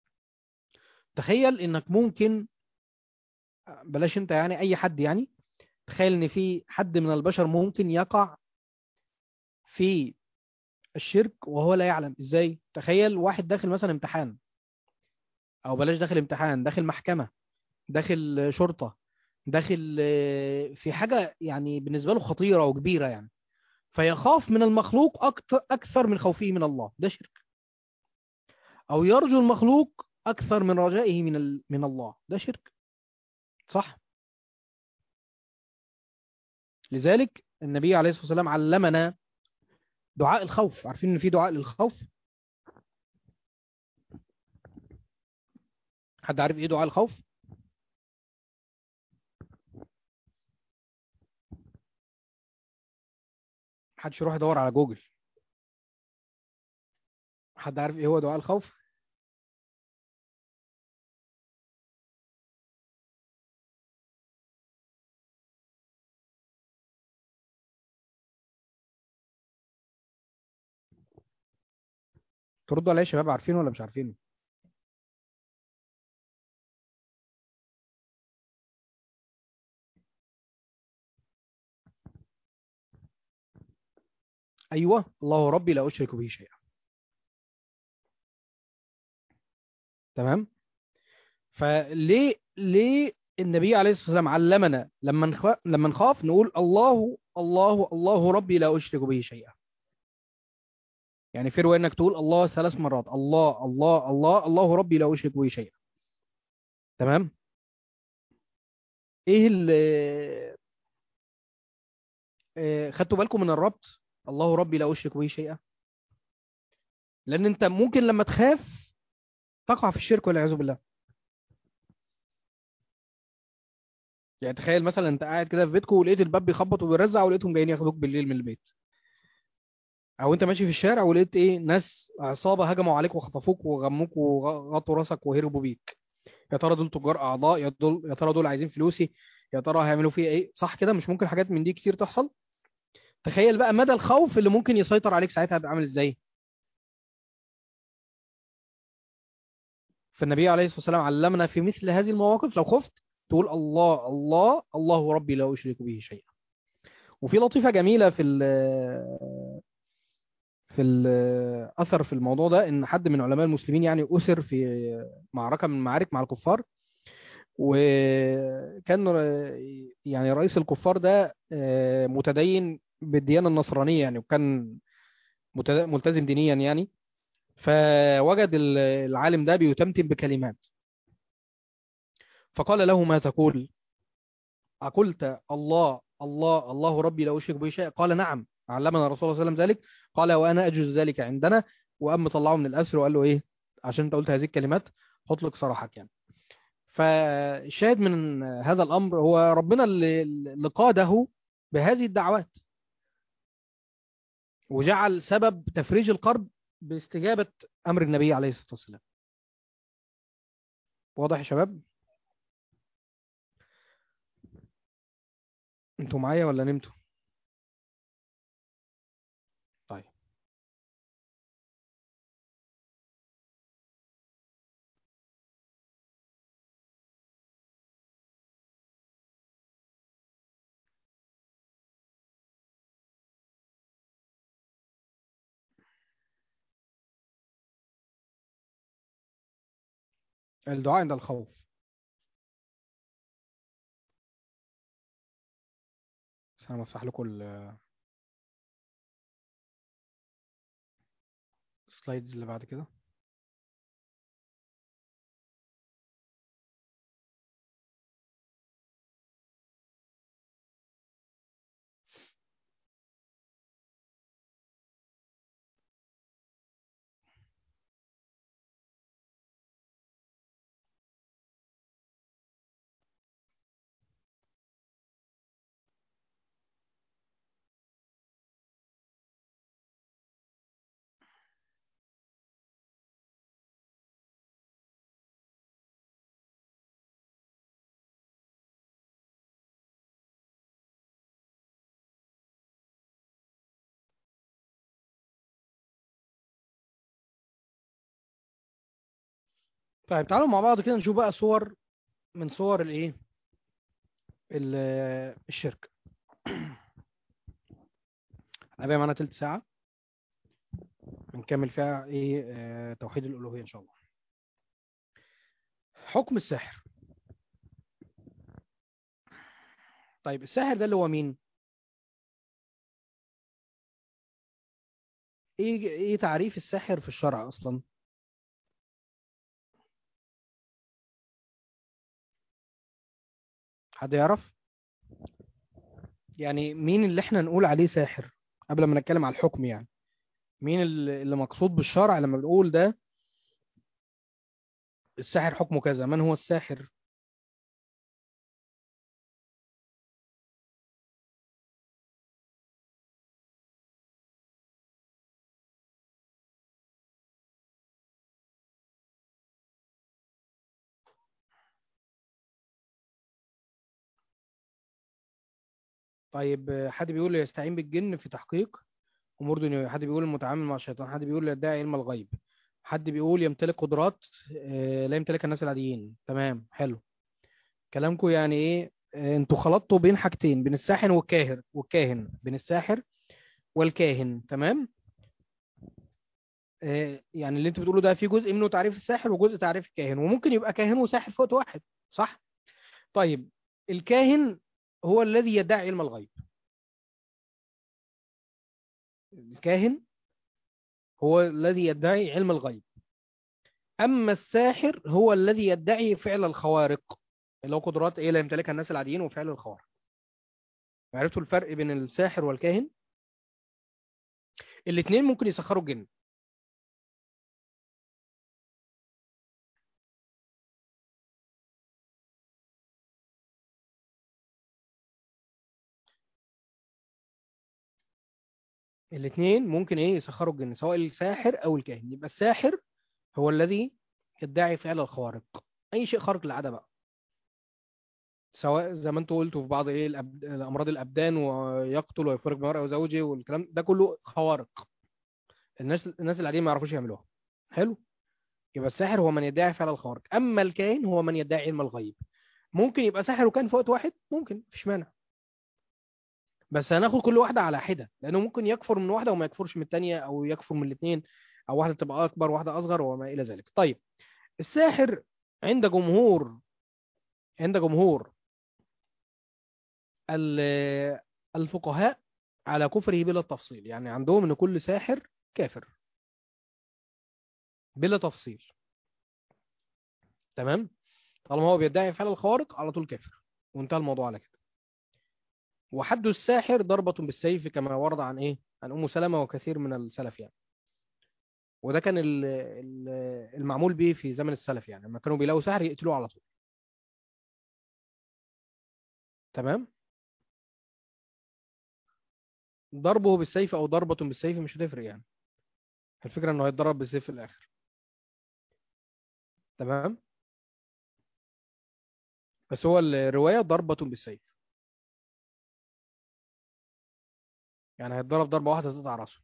Speaker 1: تخيل إنك ممكن بلاش أنت يعني أي حد يعني تخيل إن في حد من البشر ممكن يقع في الشرك وهو لا يعلم ازاي تخيل واحد داخل مثلا امتحان او بلاش داخل امتحان داخل محكمة داخل شرطة داخل آه، في حاجة يعني بالنسبة له خطيرة وكبيرة يعني فيخاف من المخلوق أكتر أكثر من خوفه من الله ده شرك أو يرجو المخلوق أكثر من رجائه من ال... من الله ده شرك صح لذلك النبي عليه الصلاة والسلام علمنا دعاء الخوف عارفين ان في دعاء للخوف حد عارف ايه دعاء الخوف محدش يروح يدور على جوجل حد عارف ايه هو دعاء الخوف تردوا عليا يا شباب عارفين ولا مش عارفين ايوه الله ربي لا اشرك به شيئا تمام فليه ليه النبي عليه الصلاه والسلام علمنا لما نخاف لما نخاف نقول الله الله الله ربي لا اشرك به شيئا يعني في روايه انك تقول الله ثلاث مرات الله الله الله الله ربي لا اشرك به شيئا تمام ايه اللي خدتوا بالكم من الربط الله ربي لا اشرك به شيئا لان انت ممكن لما تخاف تقع في الشرك والعياذ بالله يعني تخيل مثلا انت قاعد كده في بيتكم ولقيت الباب بيخبط وبيرزع ولقيتهم جايين ياخدوك بالليل من البيت او انت ماشي في الشارع ولقيت ايه ناس عصابه هجموا عليك وخطفوك وغموك وغطوا راسك وهربوا بيك يا ترى دول تجار اعضاء يا دول يا ترى دول عايزين فلوسي يا ترى هيعملوا فيا ايه صح كده مش ممكن حاجات من دي كتير تحصل تخيل بقى مدى الخوف اللي ممكن يسيطر عليك ساعتها هيبقى عامل ازاي فالنبي عليه الصلاه والسلام علمنا في مثل هذه المواقف لو خفت تقول الله الله الله ربي لا اشرك به شيئا وفي لطيفه جميله في ال في الاثر في الموضوع ده ان حد من علماء المسلمين يعني اسر في معركه من المعارك مع الكفار وكان يعني رئيس الكفار ده متدين بالديانه النصرانيه يعني وكان ملتزم دينيا يعني فوجد العالم ده بيتمتم بكلمات فقال له ما تقول أقلت الله الله الله ربي لا أشرك به شيء قال نعم علمنا رسول الله صلى الله عليه وسلم ذلك قال وأنا أجوز ذلك عندنا وأم طلعه من الأسر وقال له إيه عشان أنت قلت هذه الكلمات حط لك صراحك يعني فالشاهد من هذا الأمر هو ربنا اللي قاده بهذه الدعوات وجعل سبب تفريج القرب باستجابة أمر النبي عليه الصلاة والسلام واضح يا شباب انتوا معايا ولا نمتوا طيب الدعاء عند الخوف بس انا مسح لكم السلايدز اللي بعد كده طيب تعالوا مع بعض كده نشوف بقى صور من صور الايه الشرك هنبقى معانا تلت ساعة هنكمل فيها ايه آه توحيد الألوهية إن شاء الله حكم الساحر طيب الساحر ده اللي هو مين ايه ايه تعريف الساحر في الشرع اصلا حد يعرف يعني مين اللي احنا نقول عليه ساحر قبل ما نتكلم على الحكم يعني مين اللي مقصود بالشرع لما بنقول ده الساحر حكمه كذا من هو الساحر طيب حد بيقول يستعين بالجن في تحقيق امور دنيويه حد بيقول المتعامل مع الشيطان حد بيقول يدعي علم الغيب حد بيقول يمتلك قدرات لا يمتلكها الناس العاديين تمام حلو كلامكم يعني ايه انتوا خلطتوا بين حاجتين بين الساحر والكاهر والكاهن بين الساحر والكاهن تمام يعني اللي انت بتقوله ده في جزء منه تعريف الساحر وجزء تعريف الكاهن وممكن يبقى كاهن وساحر في وقت واحد صح طيب الكاهن هو الذي يدعي علم الغيب الكاهن هو الذي يدعي علم الغيب أما الساحر هو الذي يدعي فعل الخوارق اللي هو قدرات إيه لا يمتلكها الناس العاديين وفعل الخوارق عرفتوا الفرق بين الساحر والكاهن الاثنين ممكن يسخروا الجن الاثنين ممكن ايه يسخروا الجن سواء الساحر او الكاهن يبقى الساحر هو الذي يدعي فعل الخوارق اي شيء خارق للعاده بقى سواء زي ما انتوا قلتوا في بعض ايه الأب... امراض الابدان ويقتل ويفرق بين المرء وزوجه والكلام ده كله خوارق الناس الناس العاديين ما يعرفوش يعملوها حلو يبقى الساحر هو من يدعي فعل الخوارق اما الكاهن هو من يدعي علم الغيب ممكن يبقى ساحر وكان في وقت واحد ممكن مفيش مانع بس هناخد كل واحده على حده لانه ممكن يكفر من واحده وما يكفرش من الثانيه او يكفر من الاثنين او واحده تبقى اكبر واحده اصغر وما الى ذلك طيب الساحر عند جمهور عند جمهور ال- الفقهاء على كفره بلا تفصيل يعني عندهم ان كل ساحر كافر بلا تفصيل تمام طالما هو بيدعي فعل الخوارق على طول كافر وانتهى الموضوع على كده وحد الساحر ضربة بالسيف كما ورد عن ايه عن ام سلمة وكثير من السلف يعني وده كان ال- ال- المعمول به في زمن السلف يعني لما كانوا بيلاقوا ساحر يقتلوه على طول تمام ضربه بالسيف او ضربة بالسيف مش هتفرق يعني الفكرة انه هيتضرب بالسيف في الاخر تمام بس هو الرواية ضربة بالسيف يعني هيتضرب ضربة واحدة تقطع راسه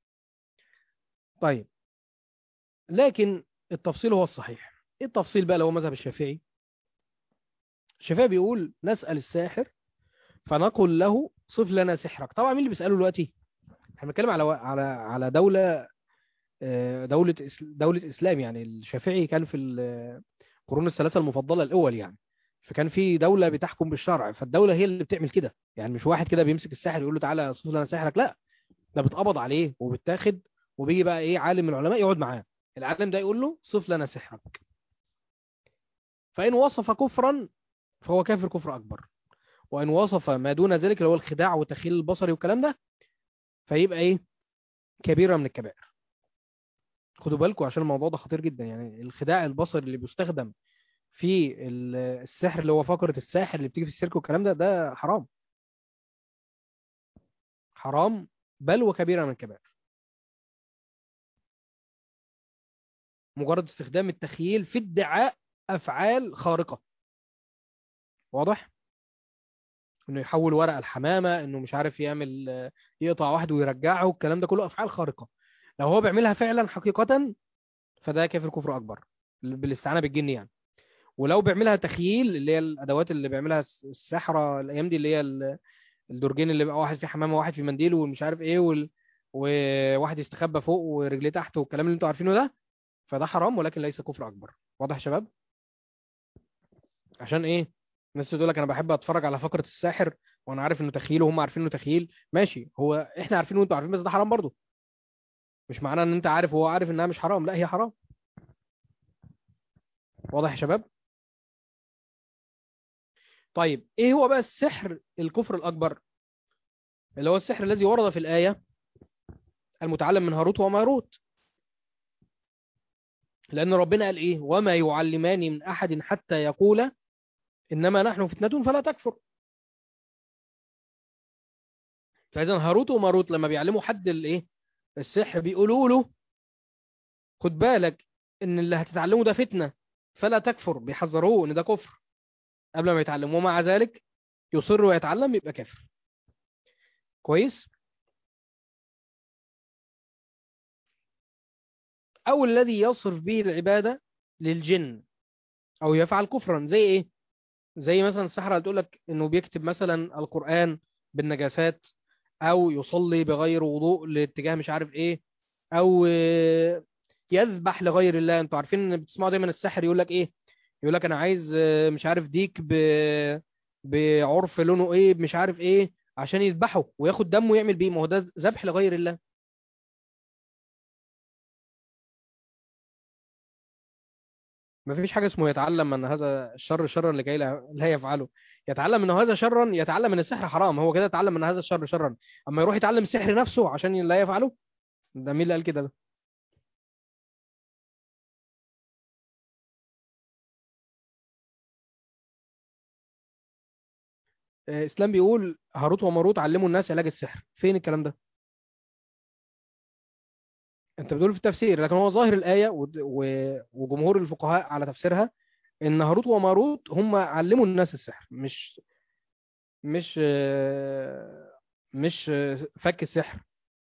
Speaker 1: طيب لكن التفصيل هو الصحيح ايه التفصيل بقى اللي هو مذهب الشافعي الشافعي بيقول نسأل الساحر فنقول له صف لنا سحرك طبعا مين اللي بيسأله دلوقتي احنا بنتكلم على على على دولة آه، دولة إس- دولة إسلام يعني الشافعي كان في القرون الثلاثة المفضلة الأول يعني فكان في دولة بتحكم بالشرع فالدولة هي اللي بتعمل كده يعني مش واحد كده بيمسك الساحر يقول له تعالى صف لنا سحرك لا ده بيتقبض عليه وبيتاخد وبيجي بقى ايه عالم من العلماء يقعد معاه العالم ده يقول له صف لنا سحرك فإن وصف كفرا فهو كافر كفر أكبر وإن وصف ما دون ذلك اللي هو الخداع وتخيل البصري والكلام ده فيبقى ايه كبيرة من الكبائر خدوا بالكم عشان الموضوع ده خطير جدا يعني الخداع البصري اللي بيستخدم في ال- السحر اللي هو فقرة الساحر اللي بتيجي في السيرك والكلام ده ده حرام حرام بل وكبيرة من الكبائر مجرد استخدام التخيل في ادعاء أفعال خارقة واضح؟ انه يحول ورق الحمامة انه مش عارف يعمل آه، يقطع واحد ويرجعه الكلام ده كله أفعال خارقة لو هو بيعملها فعلا حقيقة فده كافر كفر أكبر بالاستعانة بالجن يعني ولو بيعملها تخييل اللي هي الأدوات اللي بيعملها الس- السحرة الأيام دي اللي هي ال- الدرجين اللي بقى واحد في حمامة وواحد في منديل ومش عارف ايه وال... وواحد يستخبى فوق ورجليه تحت والكلام اللي انتوا عارفينه ده فده حرام ولكن ليس كفر أكبر واضح يا شباب عشان ايه الناس تقول لك انا بحب اتفرج على فقرة الساحر وانا عارف انه تخيل وهم عارفين انه تخيل ماشي هو احنا عارفين وانتوا عارفين بس ده حرام برضه مش معناه ان انت عارف وهو عارف انها مش حرام لا هي حرام واضح يا شباب طيب ايه هو بقى السحر الكفر الاكبر اللي هو السحر الذي ورد في الآية المتعلم من هاروت وماروت لأن ربنا قال إيه وما يعلمان من أحد حتى يقول إنما نحن فتنة فلا تكفر فإذا هاروت وماروت لما بيعلموا حد الإيه السحر بيقولوا له خد بالك إن اللي هتتعلمه ده فتنة فلا تكفر بيحذروه إن ده كفر قبل ما يتعلم ومع ذلك يصر ويتعلم يبقى كافر كويس أو الذي يصرف به العبادة للجن أو يفعل كفرا زي إيه زي مثلا السحرة اللي تقول لك إنه بيكتب مثلا القرآن بالنجاسات أو يصلي بغير وضوء لاتجاه مش عارف إيه أو آه، يذبح لغير الله أنتوا عارفين إن بتسمعوا دايما الساحر يقول لك إيه يقول لك أنا عايز آه، مش عارف ديك ب... بعرف لونه إيه مش عارف إيه عشان يذبحه وياخد دمه ويعمل بيه ما هو ده ذبح لغير الله ما فيش حاجة اسمه يتعلم أن هذا الشر شرا لكي لا لا يفعله يتعلم أن هذا شرا يتعلم أن السحر حرام هو كده يتعلم أن هذا الشر شرا أما يروح يتعلم السحر نفسه عشان لا يفعله ده مين اللي قال كده ده آه، إسلام بيقول هاروت وماروت علموا الناس علاج السحر فين الكلام ده انت بتقول في التفسير لكن هو ظاهر الآية ود- و- وجمهور الفقهاء على تفسيرها ان هاروت وماروت هم علموا الناس السحر مش مش آه، مش آه، فك السحر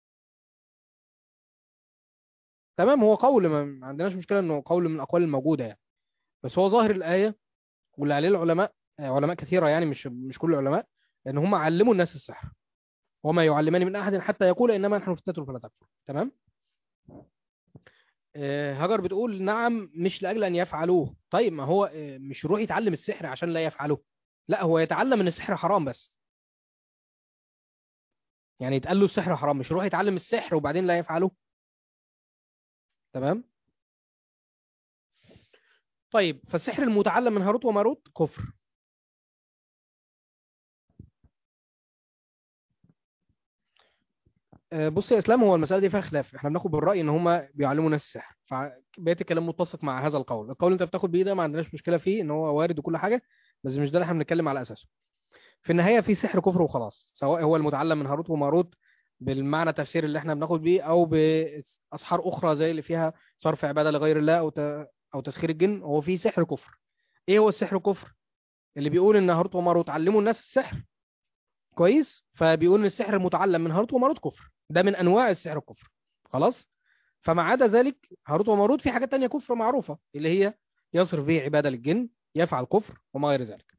Speaker 1: تمام هو قول ما ما عندناش مشكلة انه قول من الاقوال الموجودة يعني بس هو ظاهر الآية واللي عليه العلماء آه، علماء كثيرة يعني مش مش كل العلماء ان هم علموا الناس السحر وما يعلمان من احد حتى يقول انما نحن فتنة فلا تكفر تمام آه، هاجر بتقول نعم مش لاجل ان يفعلوه طيب ما هو آه، مش يروح يتعلم السحر عشان لا يفعله لا هو يتعلم ان السحر حرام بس يعني يتقال له السحر حرام مش يروح يتعلم السحر وبعدين لا يفعله تمام طيب فالسحر المتعلم من هاروت وماروت كفر آه، بص يا اسلام هو المساله دي فيها خلاف احنا بناخد بالراي ان هم بيعلموا ناس السحر فبقيه الكلام متسق مع هذا القول القول اللي انت بتاخد بيه ده ما عندناش مشكله فيه ان هو وارد وكل حاجه بس مش ده اللي احنا بنتكلم على اساسه في النهايه في سحر كفر وخلاص سواء هو المتعلم من هاروت وماروت بالمعنى التفسير اللي احنا بناخد بيه او باسحار اخرى زي اللي فيها صرف عباده لغير الله او ت- او تسخير الجن هو في سحر كفر ايه هو السحر كفر اللي بيقول ان هاروت وماروت علموا الناس السحر كويس فبيقول ان السحر المتعلم من هاروت وماروت كفر ده من انواع السحر الكفر خلاص فما عدا ذلك هاروت وماروت في حاجات تانية كفر معروفة اللي هي يصرف به عبادة للجن يفعل كفر وما غير ذلك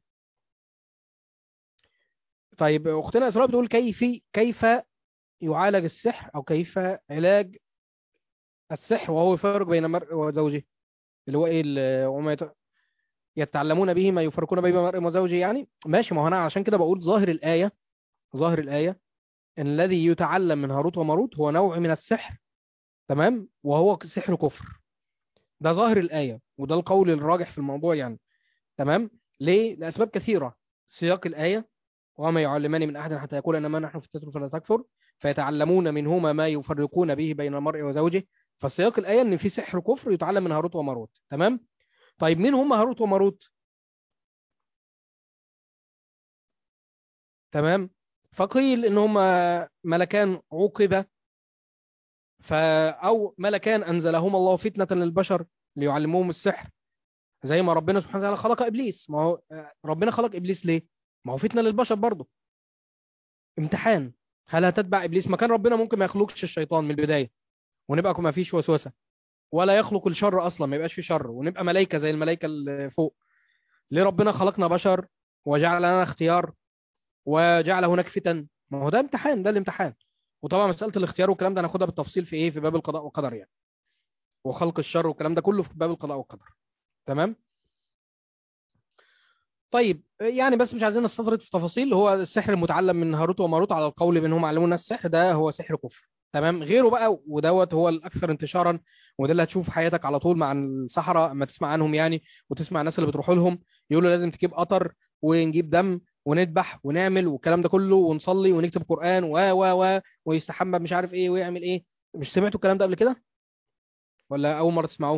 Speaker 1: طيب اختنا اسراء بتقول كيف كيف يعالج السحر او كيف علاج السحر وهو يفرق بين المرء وزوجه اللي هو ايه ال- وما يت- يتعلمون به ما يفرقون به بين المرء وزوجه يعني ماشي ما هو انا عشان كده بقول ظاهر الآية ظاهر الآية ان الذي يتعلم من هاروت وماروت هو نوع من السحر تمام وهو سحر كفر ده ظاهر الآية وده القول الراجح في الموضوع يعني تمام ليه لأسباب كثيرة سياق الآية وما يعلمان من أحد حتى يقول إنما نحن فتنة فلا تكفر فيتعلمون منهما ما يفرقون به بين المرء وزوجه فسياق الآية إن في سحر كفر يتعلم من هاروت وماروت تمام طيب مين هم هاروت وماروت تمام فقيل إن هم ملكان عوقبة ف أو ملكان أنزلهما الله فتنة للبشر ليعلموهم السحر زي ما ربنا سبحانه وتعالى خلق ابليس ما هو آه، ربنا خلق ابليس ليه ما هو فتنه للبشر برضه امتحان هل هتتبع ابليس ما كان ربنا ممكن ما يخلقش الشيطان من البدايه ونبقى ما فيش وسوسه ولا يخلق الشر اصلا ما يبقاش في شر ونبقى ملائكه زي الملائكه اللي فوق ليه ربنا خلقنا بشر وجعل لنا اختيار وجعل هناك فتن ما هو ده امتحان ده الامتحان وطبعا مساله الاختيار والكلام ده هناخدها بالتفصيل في ايه في باب القضاء والقدر يعني وخلق الشر والكلام ده كله في باب القضاء والقدر تمام طيب يعني بس مش عايزين نستطرد في تفاصيل هو السحر المتعلم من هاروت وماروت على القول بانهم علموا الناس السحر ده هو سحر كفر تمام غيره بقى ودوت هو الاكثر انتشارا وده اللي هتشوفه في حياتك على طول مع السحرة اما تسمع عنهم يعني وتسمع الناس اللي بتروحوا لهم يقولوا لازم تجيب قطر ونجيب دم ونذبح ونعمل والكلام ده كله ونصلي ونكتب قرآن و و و ويستحمى مش عارف ايه ويعمل ايه مش سمعتوا الكلام ده قبل كده ولا اول مرة تسمعوه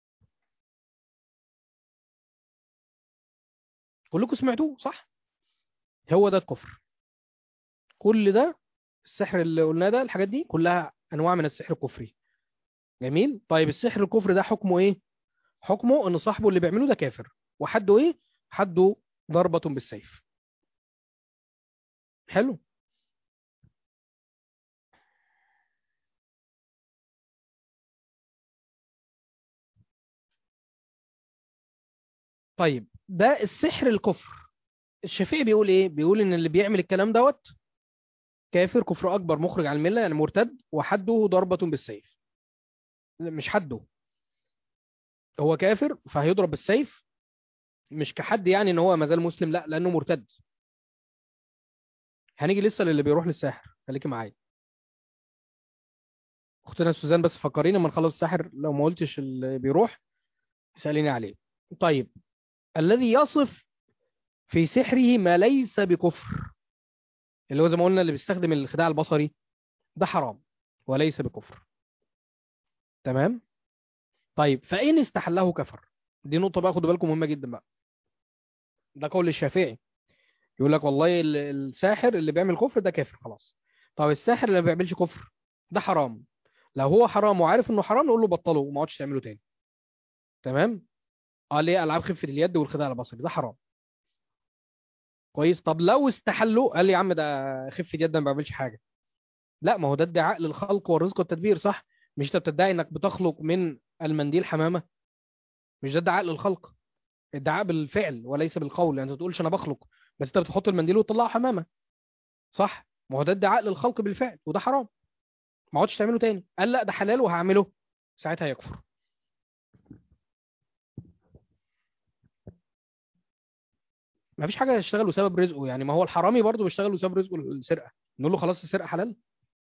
Speaker 1: كلكم سمعتوه صح هو ده الكفر كل ده السحر اللي قلناه ده الحاجات دي كلها انواع من السحر الكفري جميل طيب السحر الكفري ده حكمه ايه حكمه ان صاحبه اللي بيعمله ده كافر وحده ايه حده ضربة بالسيف حلو طيب ده السحر الكفر الشافعي بيقول ايه بيقول ان اللي بيعمل الكلام دوت كافر كفر اكبر مخرج عن المله يعني مرتد وحده ضربة بالسيف لا، مش حده هو كافر فهيضرب بالسيف مش كحد يعني ان هو مازال مسلم لا لانه مرتد هنيجي لسه للي بيروح للساحر خليكي معايا اختنا سوزان بس فكريني لما نخلص الساحر لو ما قلتش اللي بيروح اساليني عليه طيب الذي يصف في سحره ما ليس بكفر اللي هو زي ما قلنا اللي بيستخدم الخداع البصري ده حرام وليس بكفر تمام طيب فإن استحله كفر دي نقطة بقى خدوا بالكم مهمة جدا بقى ده قول الشافعي يقول لك والله ال- الساحر اللي بيعمل كفر ده كافر خلاص طب الساحر اللي ما بيعملش كفر ده حرام لو هو حرام وعارف انه حرام نقول له بطله وما اقعدش تعمله تاني تمام اه ليه العاب خفه اليد والخداع البصري ده حرام كويس طب لو استحلوا قال لي يا عم ده خفه يد ما بعملش حاجه لا ما هو ده ادعاء للخلق والرزق والتدبير صح مش انت بتدعي انك بتخلق من المنديل حمامه مش ده ادعاء للخلق ادعاء بالفعل وليس بالقول يعني انت تقولش انا بخلق بس انت بتحط المنديل وتطلعه حمامه صح ما هو ده ادعاء للخلق بالفعل وده حرام ما اقعدش تعمله تاني قال لا ده حلال وهعمله ساعتها يكفر ما فيش حاجه يشتغل بسبب رزقه يعني ما هو الحرامي برضه بيشتغل بسبب رزقه السرقه نقول له خلاص السرقه حلال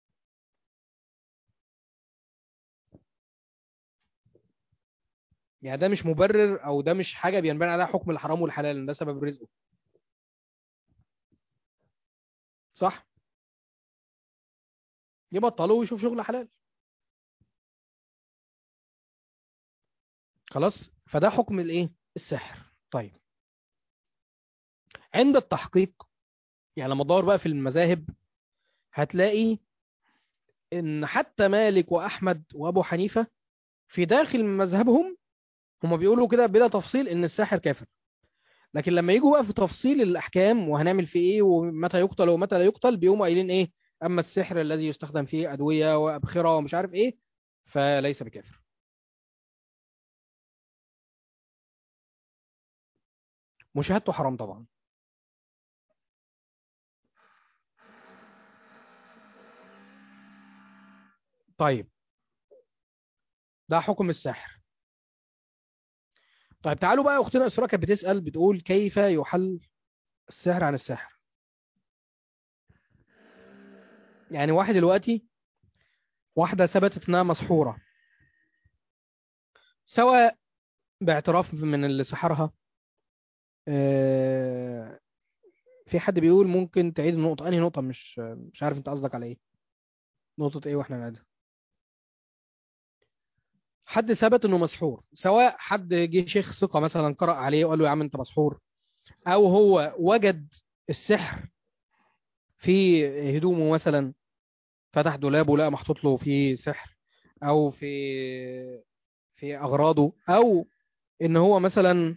Speaker 1: يعني ده مش مبرر او ده مش حاجه بينبني عليها حكم الحرام والحلال إن ده سبب رزقه صح يبطله ويشوف شغل حلال خلاص فده حكم الايه السحر طيب عند التحقيق يعني لما تدور بقى في المذاهب هتلاقي ان حتى مالك واحمد وابو حنيفه في داخل مذهبهم هم بيقولوا كده بلا تفصيل ان الساحر كافر لكن لما يجوا بقى في تفصيل الاحكام وهنعمل فيه ايه ومتى يقتل ومتى لا يقتل بيقوموا قايلين ايه اما السحر الذي يستخدم فيه ادويه وابخره ومش عارف ايه فليس بكافر مشاهدته حرام طبعا طيب ده حكم السحر طيب تعالوا بقى اختنا اسراء كانت بتسال بتقول كيف يحل السحر عن السحر يعني واحد دلوقتي واحده ثبتت انها مسحوره سواء باعتراف من اللي سحرها آه، في حد بيقول ممكن تعيد النقطه انهي نقطه مش مش عارف انت قصدك على ايه نقطه ايه واحنا نعيدها حد ثبت انه مسحور سواء حد جه شيخ ثقه مثلا قرأ عليه وقال له يا عم انت مسحور او هو وجد السحر في هدومه مثلا فتح دولابه لقى محطوط له فيه سحر او في في اغراضه او ان هو مثلا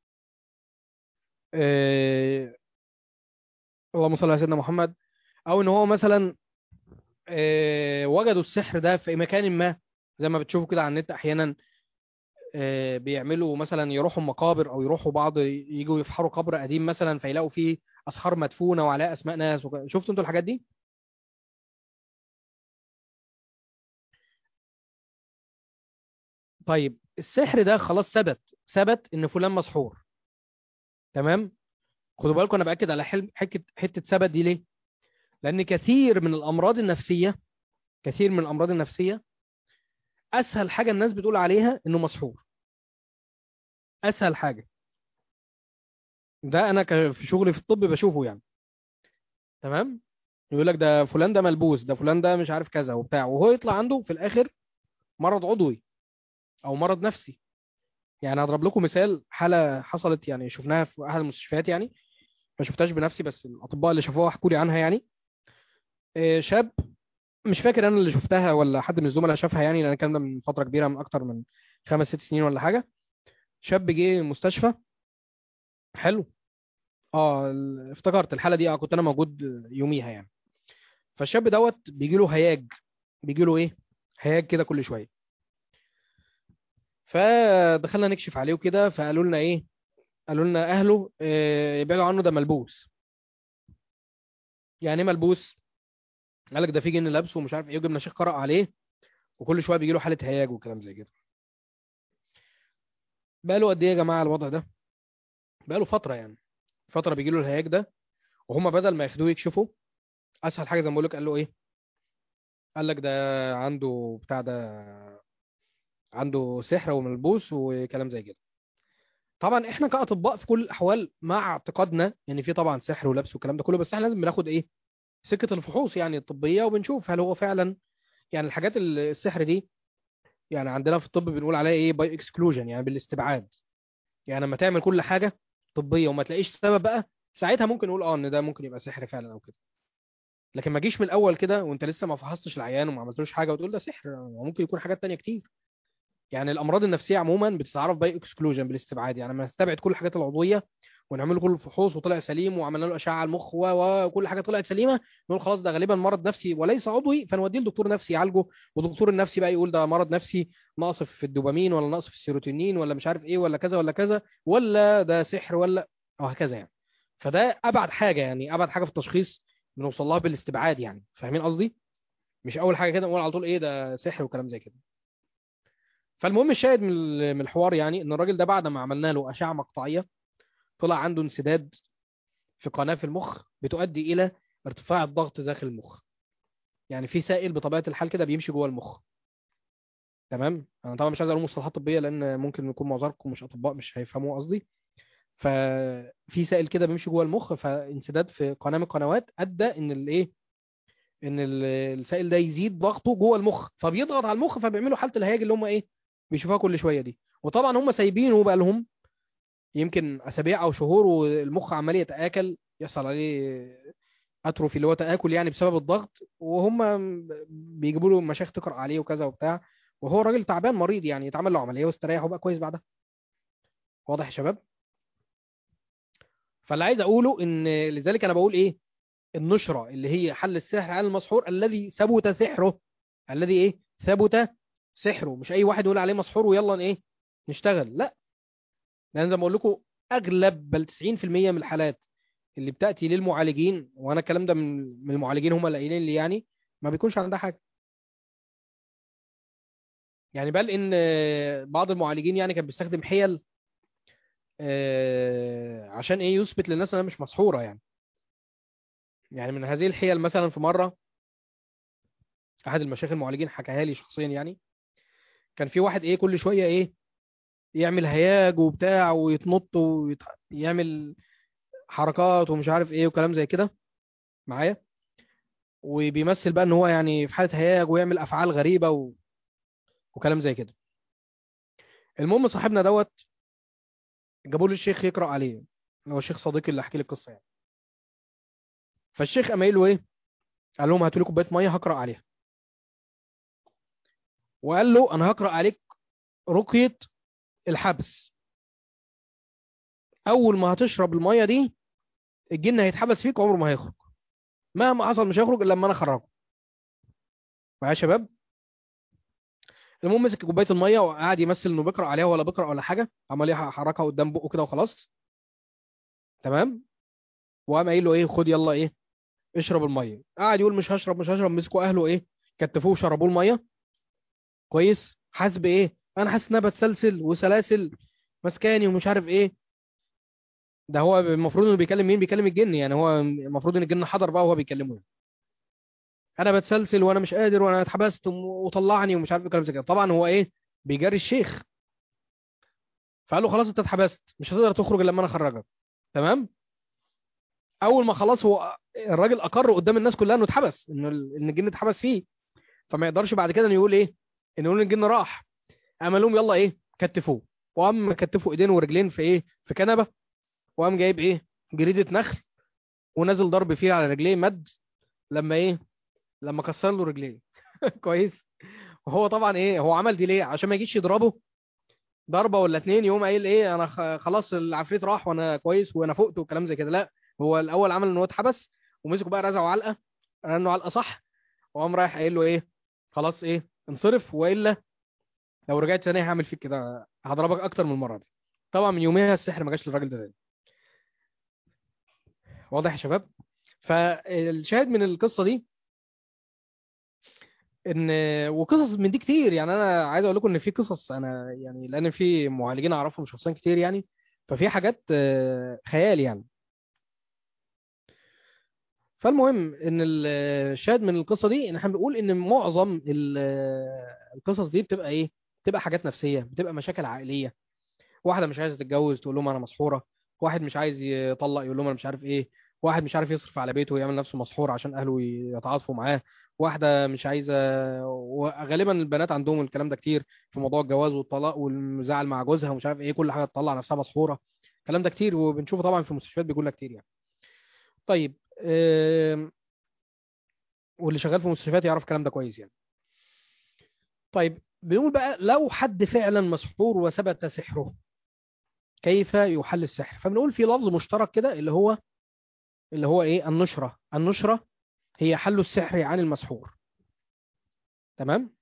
Speaker 1: آه، اللهم صل على سيدنا محمد او ان هو مثلا آه، وجدوا السحر ده في مكان ما زي ما بتشوفوا كده على النت احيانا آه، بيعملوا مثلا يروحوا مقابر او يروحوا بعض يجوا يفحروا قبر قديم مثلا فيلاقوا فيه اسحار مدفونه وعليها اسماء ناس وك... شفتوا انتوا الحاجات دي طيب السحر ده خلاص ثبت ثبت ان فلان مسحور تمام خدوا بالكم انا باكد على حل... حته حته ثبت دي ليه لان كثير من الامراض النفسيه كثير من الامراض النفسيه اسهل حاجه الناس بتقول عليها انه مسحور اسهل حاجه ده انا ك- في شغلي في الطب بشوفه يعني تمام يقول لك ده فلان ده ملبوس ده فلان ده مش عارف كذا وبتاع وهو يطلع عنده في الاخر مرض عضوي او مرض نفسي يعني هضرب لكم مثال حاله حصلت يعني شفناها في احد المستشفيات يعني ما شفتهاش بنفسي بس الاطباء اللي شافوها حكوا لي عنها يعني آه، شاب مش فاكر انا اللي شفتها ولا حد من الزملاء شافها يعني لان الكلام ده من فتره كبيره من اكتر من خمس ست سنين ولا حاجه شاب جه المستشفى حلو اه ال- افتكرت الحاله دي اه كنت انا موجود يوميها يعني فالشاب دوت بيجي له هياج بيجي له ايه هياج كده كل شويه فدخلنا نكشف عليه وكده فقالوا لنا ايه قالوا لنا اهله آه، يبعدوا عنه ده ملبوس يعني ايه ملبوس قال لك ده في جن لابسه ومش عارف ايه وجبنا شيخ قرأ عليه وكل شويه بيجي له حاله هياج وكلام زي كده بقى له قد ايه يا جماعه الوضع ده بقى له فتره يعني فتره بيجي له الهياج ده وهم بدل ما ياخدوه يكشفوا اسهل حاجه زي ما بقول لك قال له ايه قال لك ده عنده بتاع ده عنده سحر وملبوس وكلام زي كده طبعا احنا كاطباء في كل الاحوال مع اعتقادنا ان في طبعا سحر ولبس والكلام ده كله بس احنا لازم بناخد ايه سكه الفحوص يعني الطبيه وبنشوف هل هو فعلا يعني الحاجات ال- السحر دي يعني عندنا في الطب بنقول عليها ايه باي اكسكلوجن يعني بالاستبعاد يعني لما تعمل كل حاجه طبيه وما تلاقيش سبب بقى ساعتها ممكن نقول اه ان ده ممكن يبقى سحر فعلا او كده لكن ما جيش من الاول كده وانت لسه ما فحصتش العيان وما عملتلوش حاجه وتقول ده سحر ممكن يكون حاجات تانية كتير يعني الامراض النفسيه عموما بتتعرف باي اكسكلوجن بالاستبعاد يعني لما نستبعد كل الحاجات العضويه ونعمل له كل الفحوص وطلع سليم وعملنا له اشعه على المخ و- وكل حاجه طلعت سليمه نقول خلاص ده غالبا مرض نفسي وليس عضوي فنوديه لدكتور نفسي يعالجه ودكتور النفسي بقى يقول ده مرض نفسي نقص في الدوبامين ولا نقص في السيروتونين ولا مش عارف ايه ولا كذا ولا كذا ولا ده سحر ولا وهكذا يعني فده ابعد حاجه يعني ابعد حاجه في التشخيص بنوصل لها بالاستبعاد يعني فاهمين قصدي مش اول حاجه كده نقول على طول ايه ده سحر وكلام زي كده فالمهم الشاهد من ال- من الحوار يعني ان الراجل ده بعد ما عملنا له اشعه مقطعيه طلع عنده انسداد في قناه في المخ بتؤدي الى ارتفاع الضغط داخل المخ يعني في سائل بطبيعه الحال كده بيمشي جوه المخ تمام انا طبعا مش عايز اقول مصطلحات طبيه لان ممكن يكون معظمكم مش اطباء مش هيفهموا قصدي ففي سائل كده بيمشي جوه المخ فانسداد في قناه من القنوات ادى ان الايه ان ال- السائل ده يزيد ضغطه جوه المخ فبيضغط على المخ فبيعملوا حاله الهياج اللي هم ايه بيشوفوها كل شويه دي وطبعا هم سايبينه بقى لهم يمكن اسابيع او شهور والمخ عمال يتاكل يحصل عليه اتروفي اللي هو تاكل يعني بسبب الضغط وهم بيجيبوا له مشايخ تقرا عليه وكذا وبتاع وهو راجل تعبان مريض يعني يتعمل له عمليه واستريح وبقى كويس بعدها واضح يا شباب فاللي عايز اقوله ان لذلك انا بقول ايه النشرة اللي هي حل السحر على المسحور الذي ثبت سحره الذي ايه ثبت سحره مش اي واحد يقول عليه مسحور ويلا ايه نشتغل لا لان زي ما اقول لكم اغلب بل 90% من الحالات اللي بتاتي للمعالجين وانا الكلام ده من من المعالجين هم اللي قايلين لي يعني ما بيكونش عندها حاجه يعني بل ان آه، بعض المعالجين يعني كان بيستخدم حيل آه، عشان ايه يثبت للناس انها مش مسحوره يعني يعني من هذه الحيل مثلا في مره احد المشايخ المعالجين حكاها لي شخصيا يعني كان في واحد ايه كل شويه ايه يعمل هياج وبتاع ويتنط ويعمل حركات ومش عارف ايه وكلام زي كده معايا وبيمثل بقى ان هو يعني في حاله هياج ويعمل افعال غريبه و... وكلام زي كده المهم صاحبنا دوت جابوا له الشيخ يقرا عليه هو الشيخ صديقي اللي احكي لي القصه يعني فالشيخ قام قايل له ايه قال لهم هاتوا لي كوبايه ميه هقرا عليها وقال له انا هقرا عليك رقيه الحبس اول ما هتشرب الميه دي الجن هيتحبس فيك عمره ما هيخرج مهما حصل مش هيخرج الا لما انا اخرجه معايا يا شباب المهم مسك كوبايه الميه وقعد يمثل انه بيقرا عليها ولا بيقرا ولا حاجه عمال يحركها قدام بقه كده وخلاص تمام وقام قايل له ايه خد يلا ايه اشرب الميه قعد يقول مش هشرب مش هشرب مسكوا اهله ايه كتفوه وشربوه الميه كويس حاسس بايه انا حاسس ان انا بتسلسل وسلاسل مسكاني ومش عارف ايه ده هو المفروض انه بيكلم مين بيكلم الجن يعني هو المفروض ان الجن حضر بقى وهو بيكلمه انا بتسلسل وانا مش قادر وانا اتحبست وم- وطلعني ومش عارف ايه كلام زي كده طبعا هو ايه بيجري الشيخ فقال له خلاص انت اتحبست مش هتقدر تخرج الا لما انا اخرجك تمام اول ما خلاص هو الراجل اقر قدام الناس كلها انه اتحبس انه ال- ان الجن اتحبس فيه فما يقدرش بعد كده انه يقول ايه انه يقول إن الجن راح قام قال لهم يلا ايه كتفوه وقام كتفوا ايدين ورجلين في ايه في كنبه وقام جايب ايه جريده نخل ونازل ضرب فيه على رجليه مد لما ايه لما كسر له رجليه كويس وهو طبعا ايه هو عمل دي ليه عشان ما يجيش يضربه ضربه ولا اتنين يقوم قايل ايه انا خ- خلاص العفريت راح وانا كويس وانا فقت وكلام زي كده لا هو الاول عمل ان هو اتحبس ومسكه بقى رزعه علقه رنه علقه صح وقام رايح قايل له ايه خلاص ايه انصرف والا لو رجعت تاني هعمل فيك كده هضربك اكتر من المره دي طبعا من يوميها السحر ما جاش للراجل ده تاني واضح يا شباب فالشاهد من القصه دي ان وقصص من دي كتير يعني انا عايز اقول لكم ان في قصص انا يعني لان في معالجين اعرفهم شخصيا كتير يعني ففي حاجات آه، خيال يعني فالمهم ان ال- الشاهد من القصه دي ان احنا بنقول ان معظم ال- القصص دي بتبقى ايه بتبقى حاجات نفسيه بتبقى مشاكل عائليه واحده مش عايزه تتجوز تقول لهم انا مسحوره واحد مش عايز يطلق يقول لهم انا مش عارف ايه واحد مش عارف يصرف على بيته ويعمل نفسه مسحور عشان اهله يتعاطفوا معاه واحده مش عايزه وغالبا البنات عندهم الكلام ده كتير في موضوع الجواز والطلاق والزعل مع جوزها ومش عارف ايه كل حاجه تطلع نفسها مسحوره الكلام ده كتير وبنشوفه طبعا في المستشفيات بيقول لك كتير يعني طيب آم، واللي شغال في مستشفيات يعرف الكلام ده كويس يعني طيب بنقول بقى لو حد فعلا مسحور وثبت سحره كيف يحل السحر فبنقول في لفظ مشترك كده اللي هو اللي هو ايه النشرة النشرة هي حل السحر عن المسحور تمام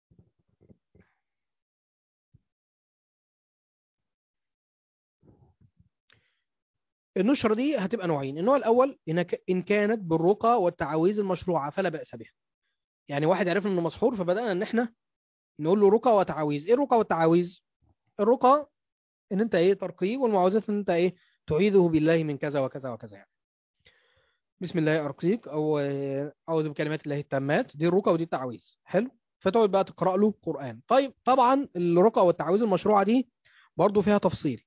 Speaker 1: النشرة دي هتبقى نوعين النوع الأول إن ك- إن كانت بالرقى والتعاويذ المشروعة فلا بأس بها يعني واحد عرف إنه مسحور فبدأنا إن إحنا نقول له رقى وتعاويذ إيه الرقى والتعاويذ الرقى إن أنت إيه ترقيه والمعوذات إن أنت إيه تعيذه بالله من كذا وكذا وكذا يعني بسم الله أرقيك أو آه، أعوذ بكلمات الله التامات دي الرقى ودي التعاويذ حلو فتقعد بقى تقرأ له قرآن طيب طبعا الرقى والتعاويذ المشروعة دي برضو فيها تفصيل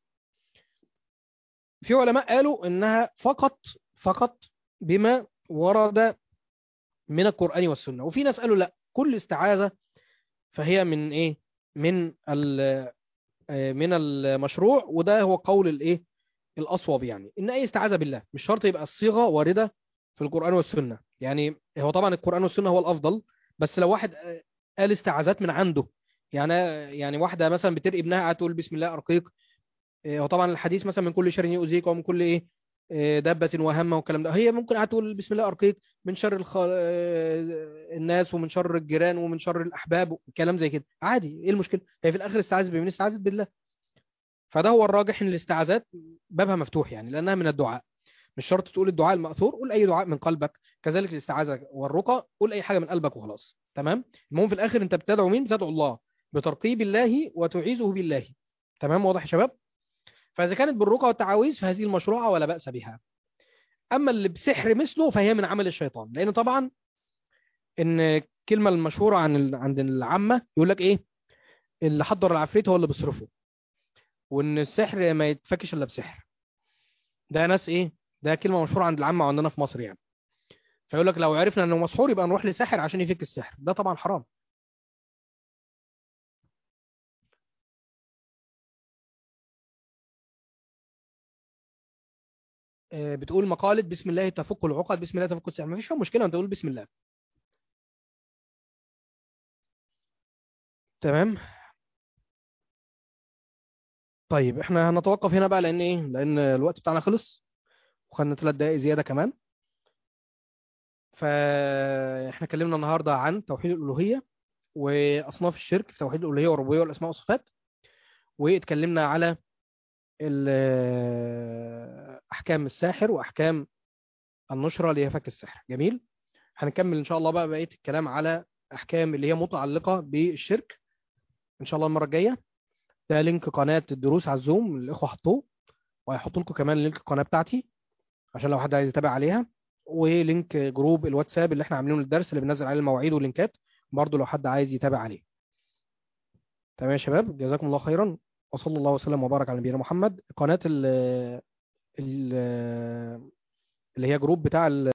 Speaker 1: في علماء قالوا انها فقط فقط بما ورد من القرآن والسنة وفي ناس قالوا لا كل استعاذة فهي من ايه من ال- آه، من المشروع وده هو قول الايه الاصوب يعني ان اي استعاذة بالله مش شرط يبقى الصيغة واردة في القرآن والسنة يعني هو طبعا القرآن والسنة هو الافضل بس لو واحد آه، قال استعاذات من عنده يعني يعني واحده مثلا بترقي ابنها قاعده تقول بسم الله ارقيك إيه، هو طبعا الحديث مثلا من كل شر يؤذيك ومن كل ايه إيه، دابة وهمة والكلام ده هي ممكن قاعده تقول بسم الله ارقيك من شر الخ... آه، الناس ومن شر الجيران ومن شر الاحباب وكلام زي كده عادي ايه المشكله هي في الاخر استعاذت بمين استعاذت بالله فده هو الراجح ان الاستعاذات بابها مفتوح يعني لانها من الدعاء مش شرط تقول الدعاء المأثور قول اي دعاء من قلبك كذلك الاستعاذة والرقى قول اي حاجة من قلبك وخلاص تمام المهم في الاخر انت بتدعو مين بتدعو الله بترقيب الله وتعيذه بالله تمام واضح يا شباب فاذا كانت بالرقى والتعاويذ فهذه المشروعة ولا بأس بها اما اللي بسحر مثله فهي من عمل الشيطان لان طبعا ان الكلمة المشهورة عن ال... عند العامة يقول لك ايه اللي حضر العفريت هو اللي بيصرفه وان السحر ما يتفكش الا بسحر ده ناس ايه ده كلمة مشهورة عند العامة وعندنا في مصر يعني فيقول لك لو عرفنا انه مسحور يبقى نروح لساحر عشان يفك السحر ده طبعا حرام آه، بتقول مقالة بسم الله تفك العقد بسم الله تفك السحر مفيش فيها مشكلة انت تقول بسم الله تمام طيب احنا هنتوقف هنا بقى لان ايه لان الوقت بتاعنا خلص وخدنا ثلاث دقائق زيادة كمان فاحنا اتكلمنا النهارده عن توحيد الالوهية واصناف الشرك في توحيد الالوهية والربوبية والاسماء والصفات واتكلمنا على ال- احكام الساحر واحكام النشرة اللي هي فك السحر جميل هنكمل ان شاء الله بقى بقية الكلام على احكام اللي هي متعلقة بالشرك ان شاء الله المرة الجاية ده لينك قناة الدروس على الزوم الاخوة حطوه وهيحط لكم كمان لينك القناة بتاعتي عشان لو حد عايز يتابع عليها ولينك جروب الواتساب اللي احنا عاملينه للدرس اللي بننزل عليه المواعيد واللينكات برضه لو حد عايز يتابع عليه تمام يا شباب جزاكم الله خيرا وصلى الله وسلم وبارك على نبينا محمد قناة ال ال- اللي هي جروب بتاع ال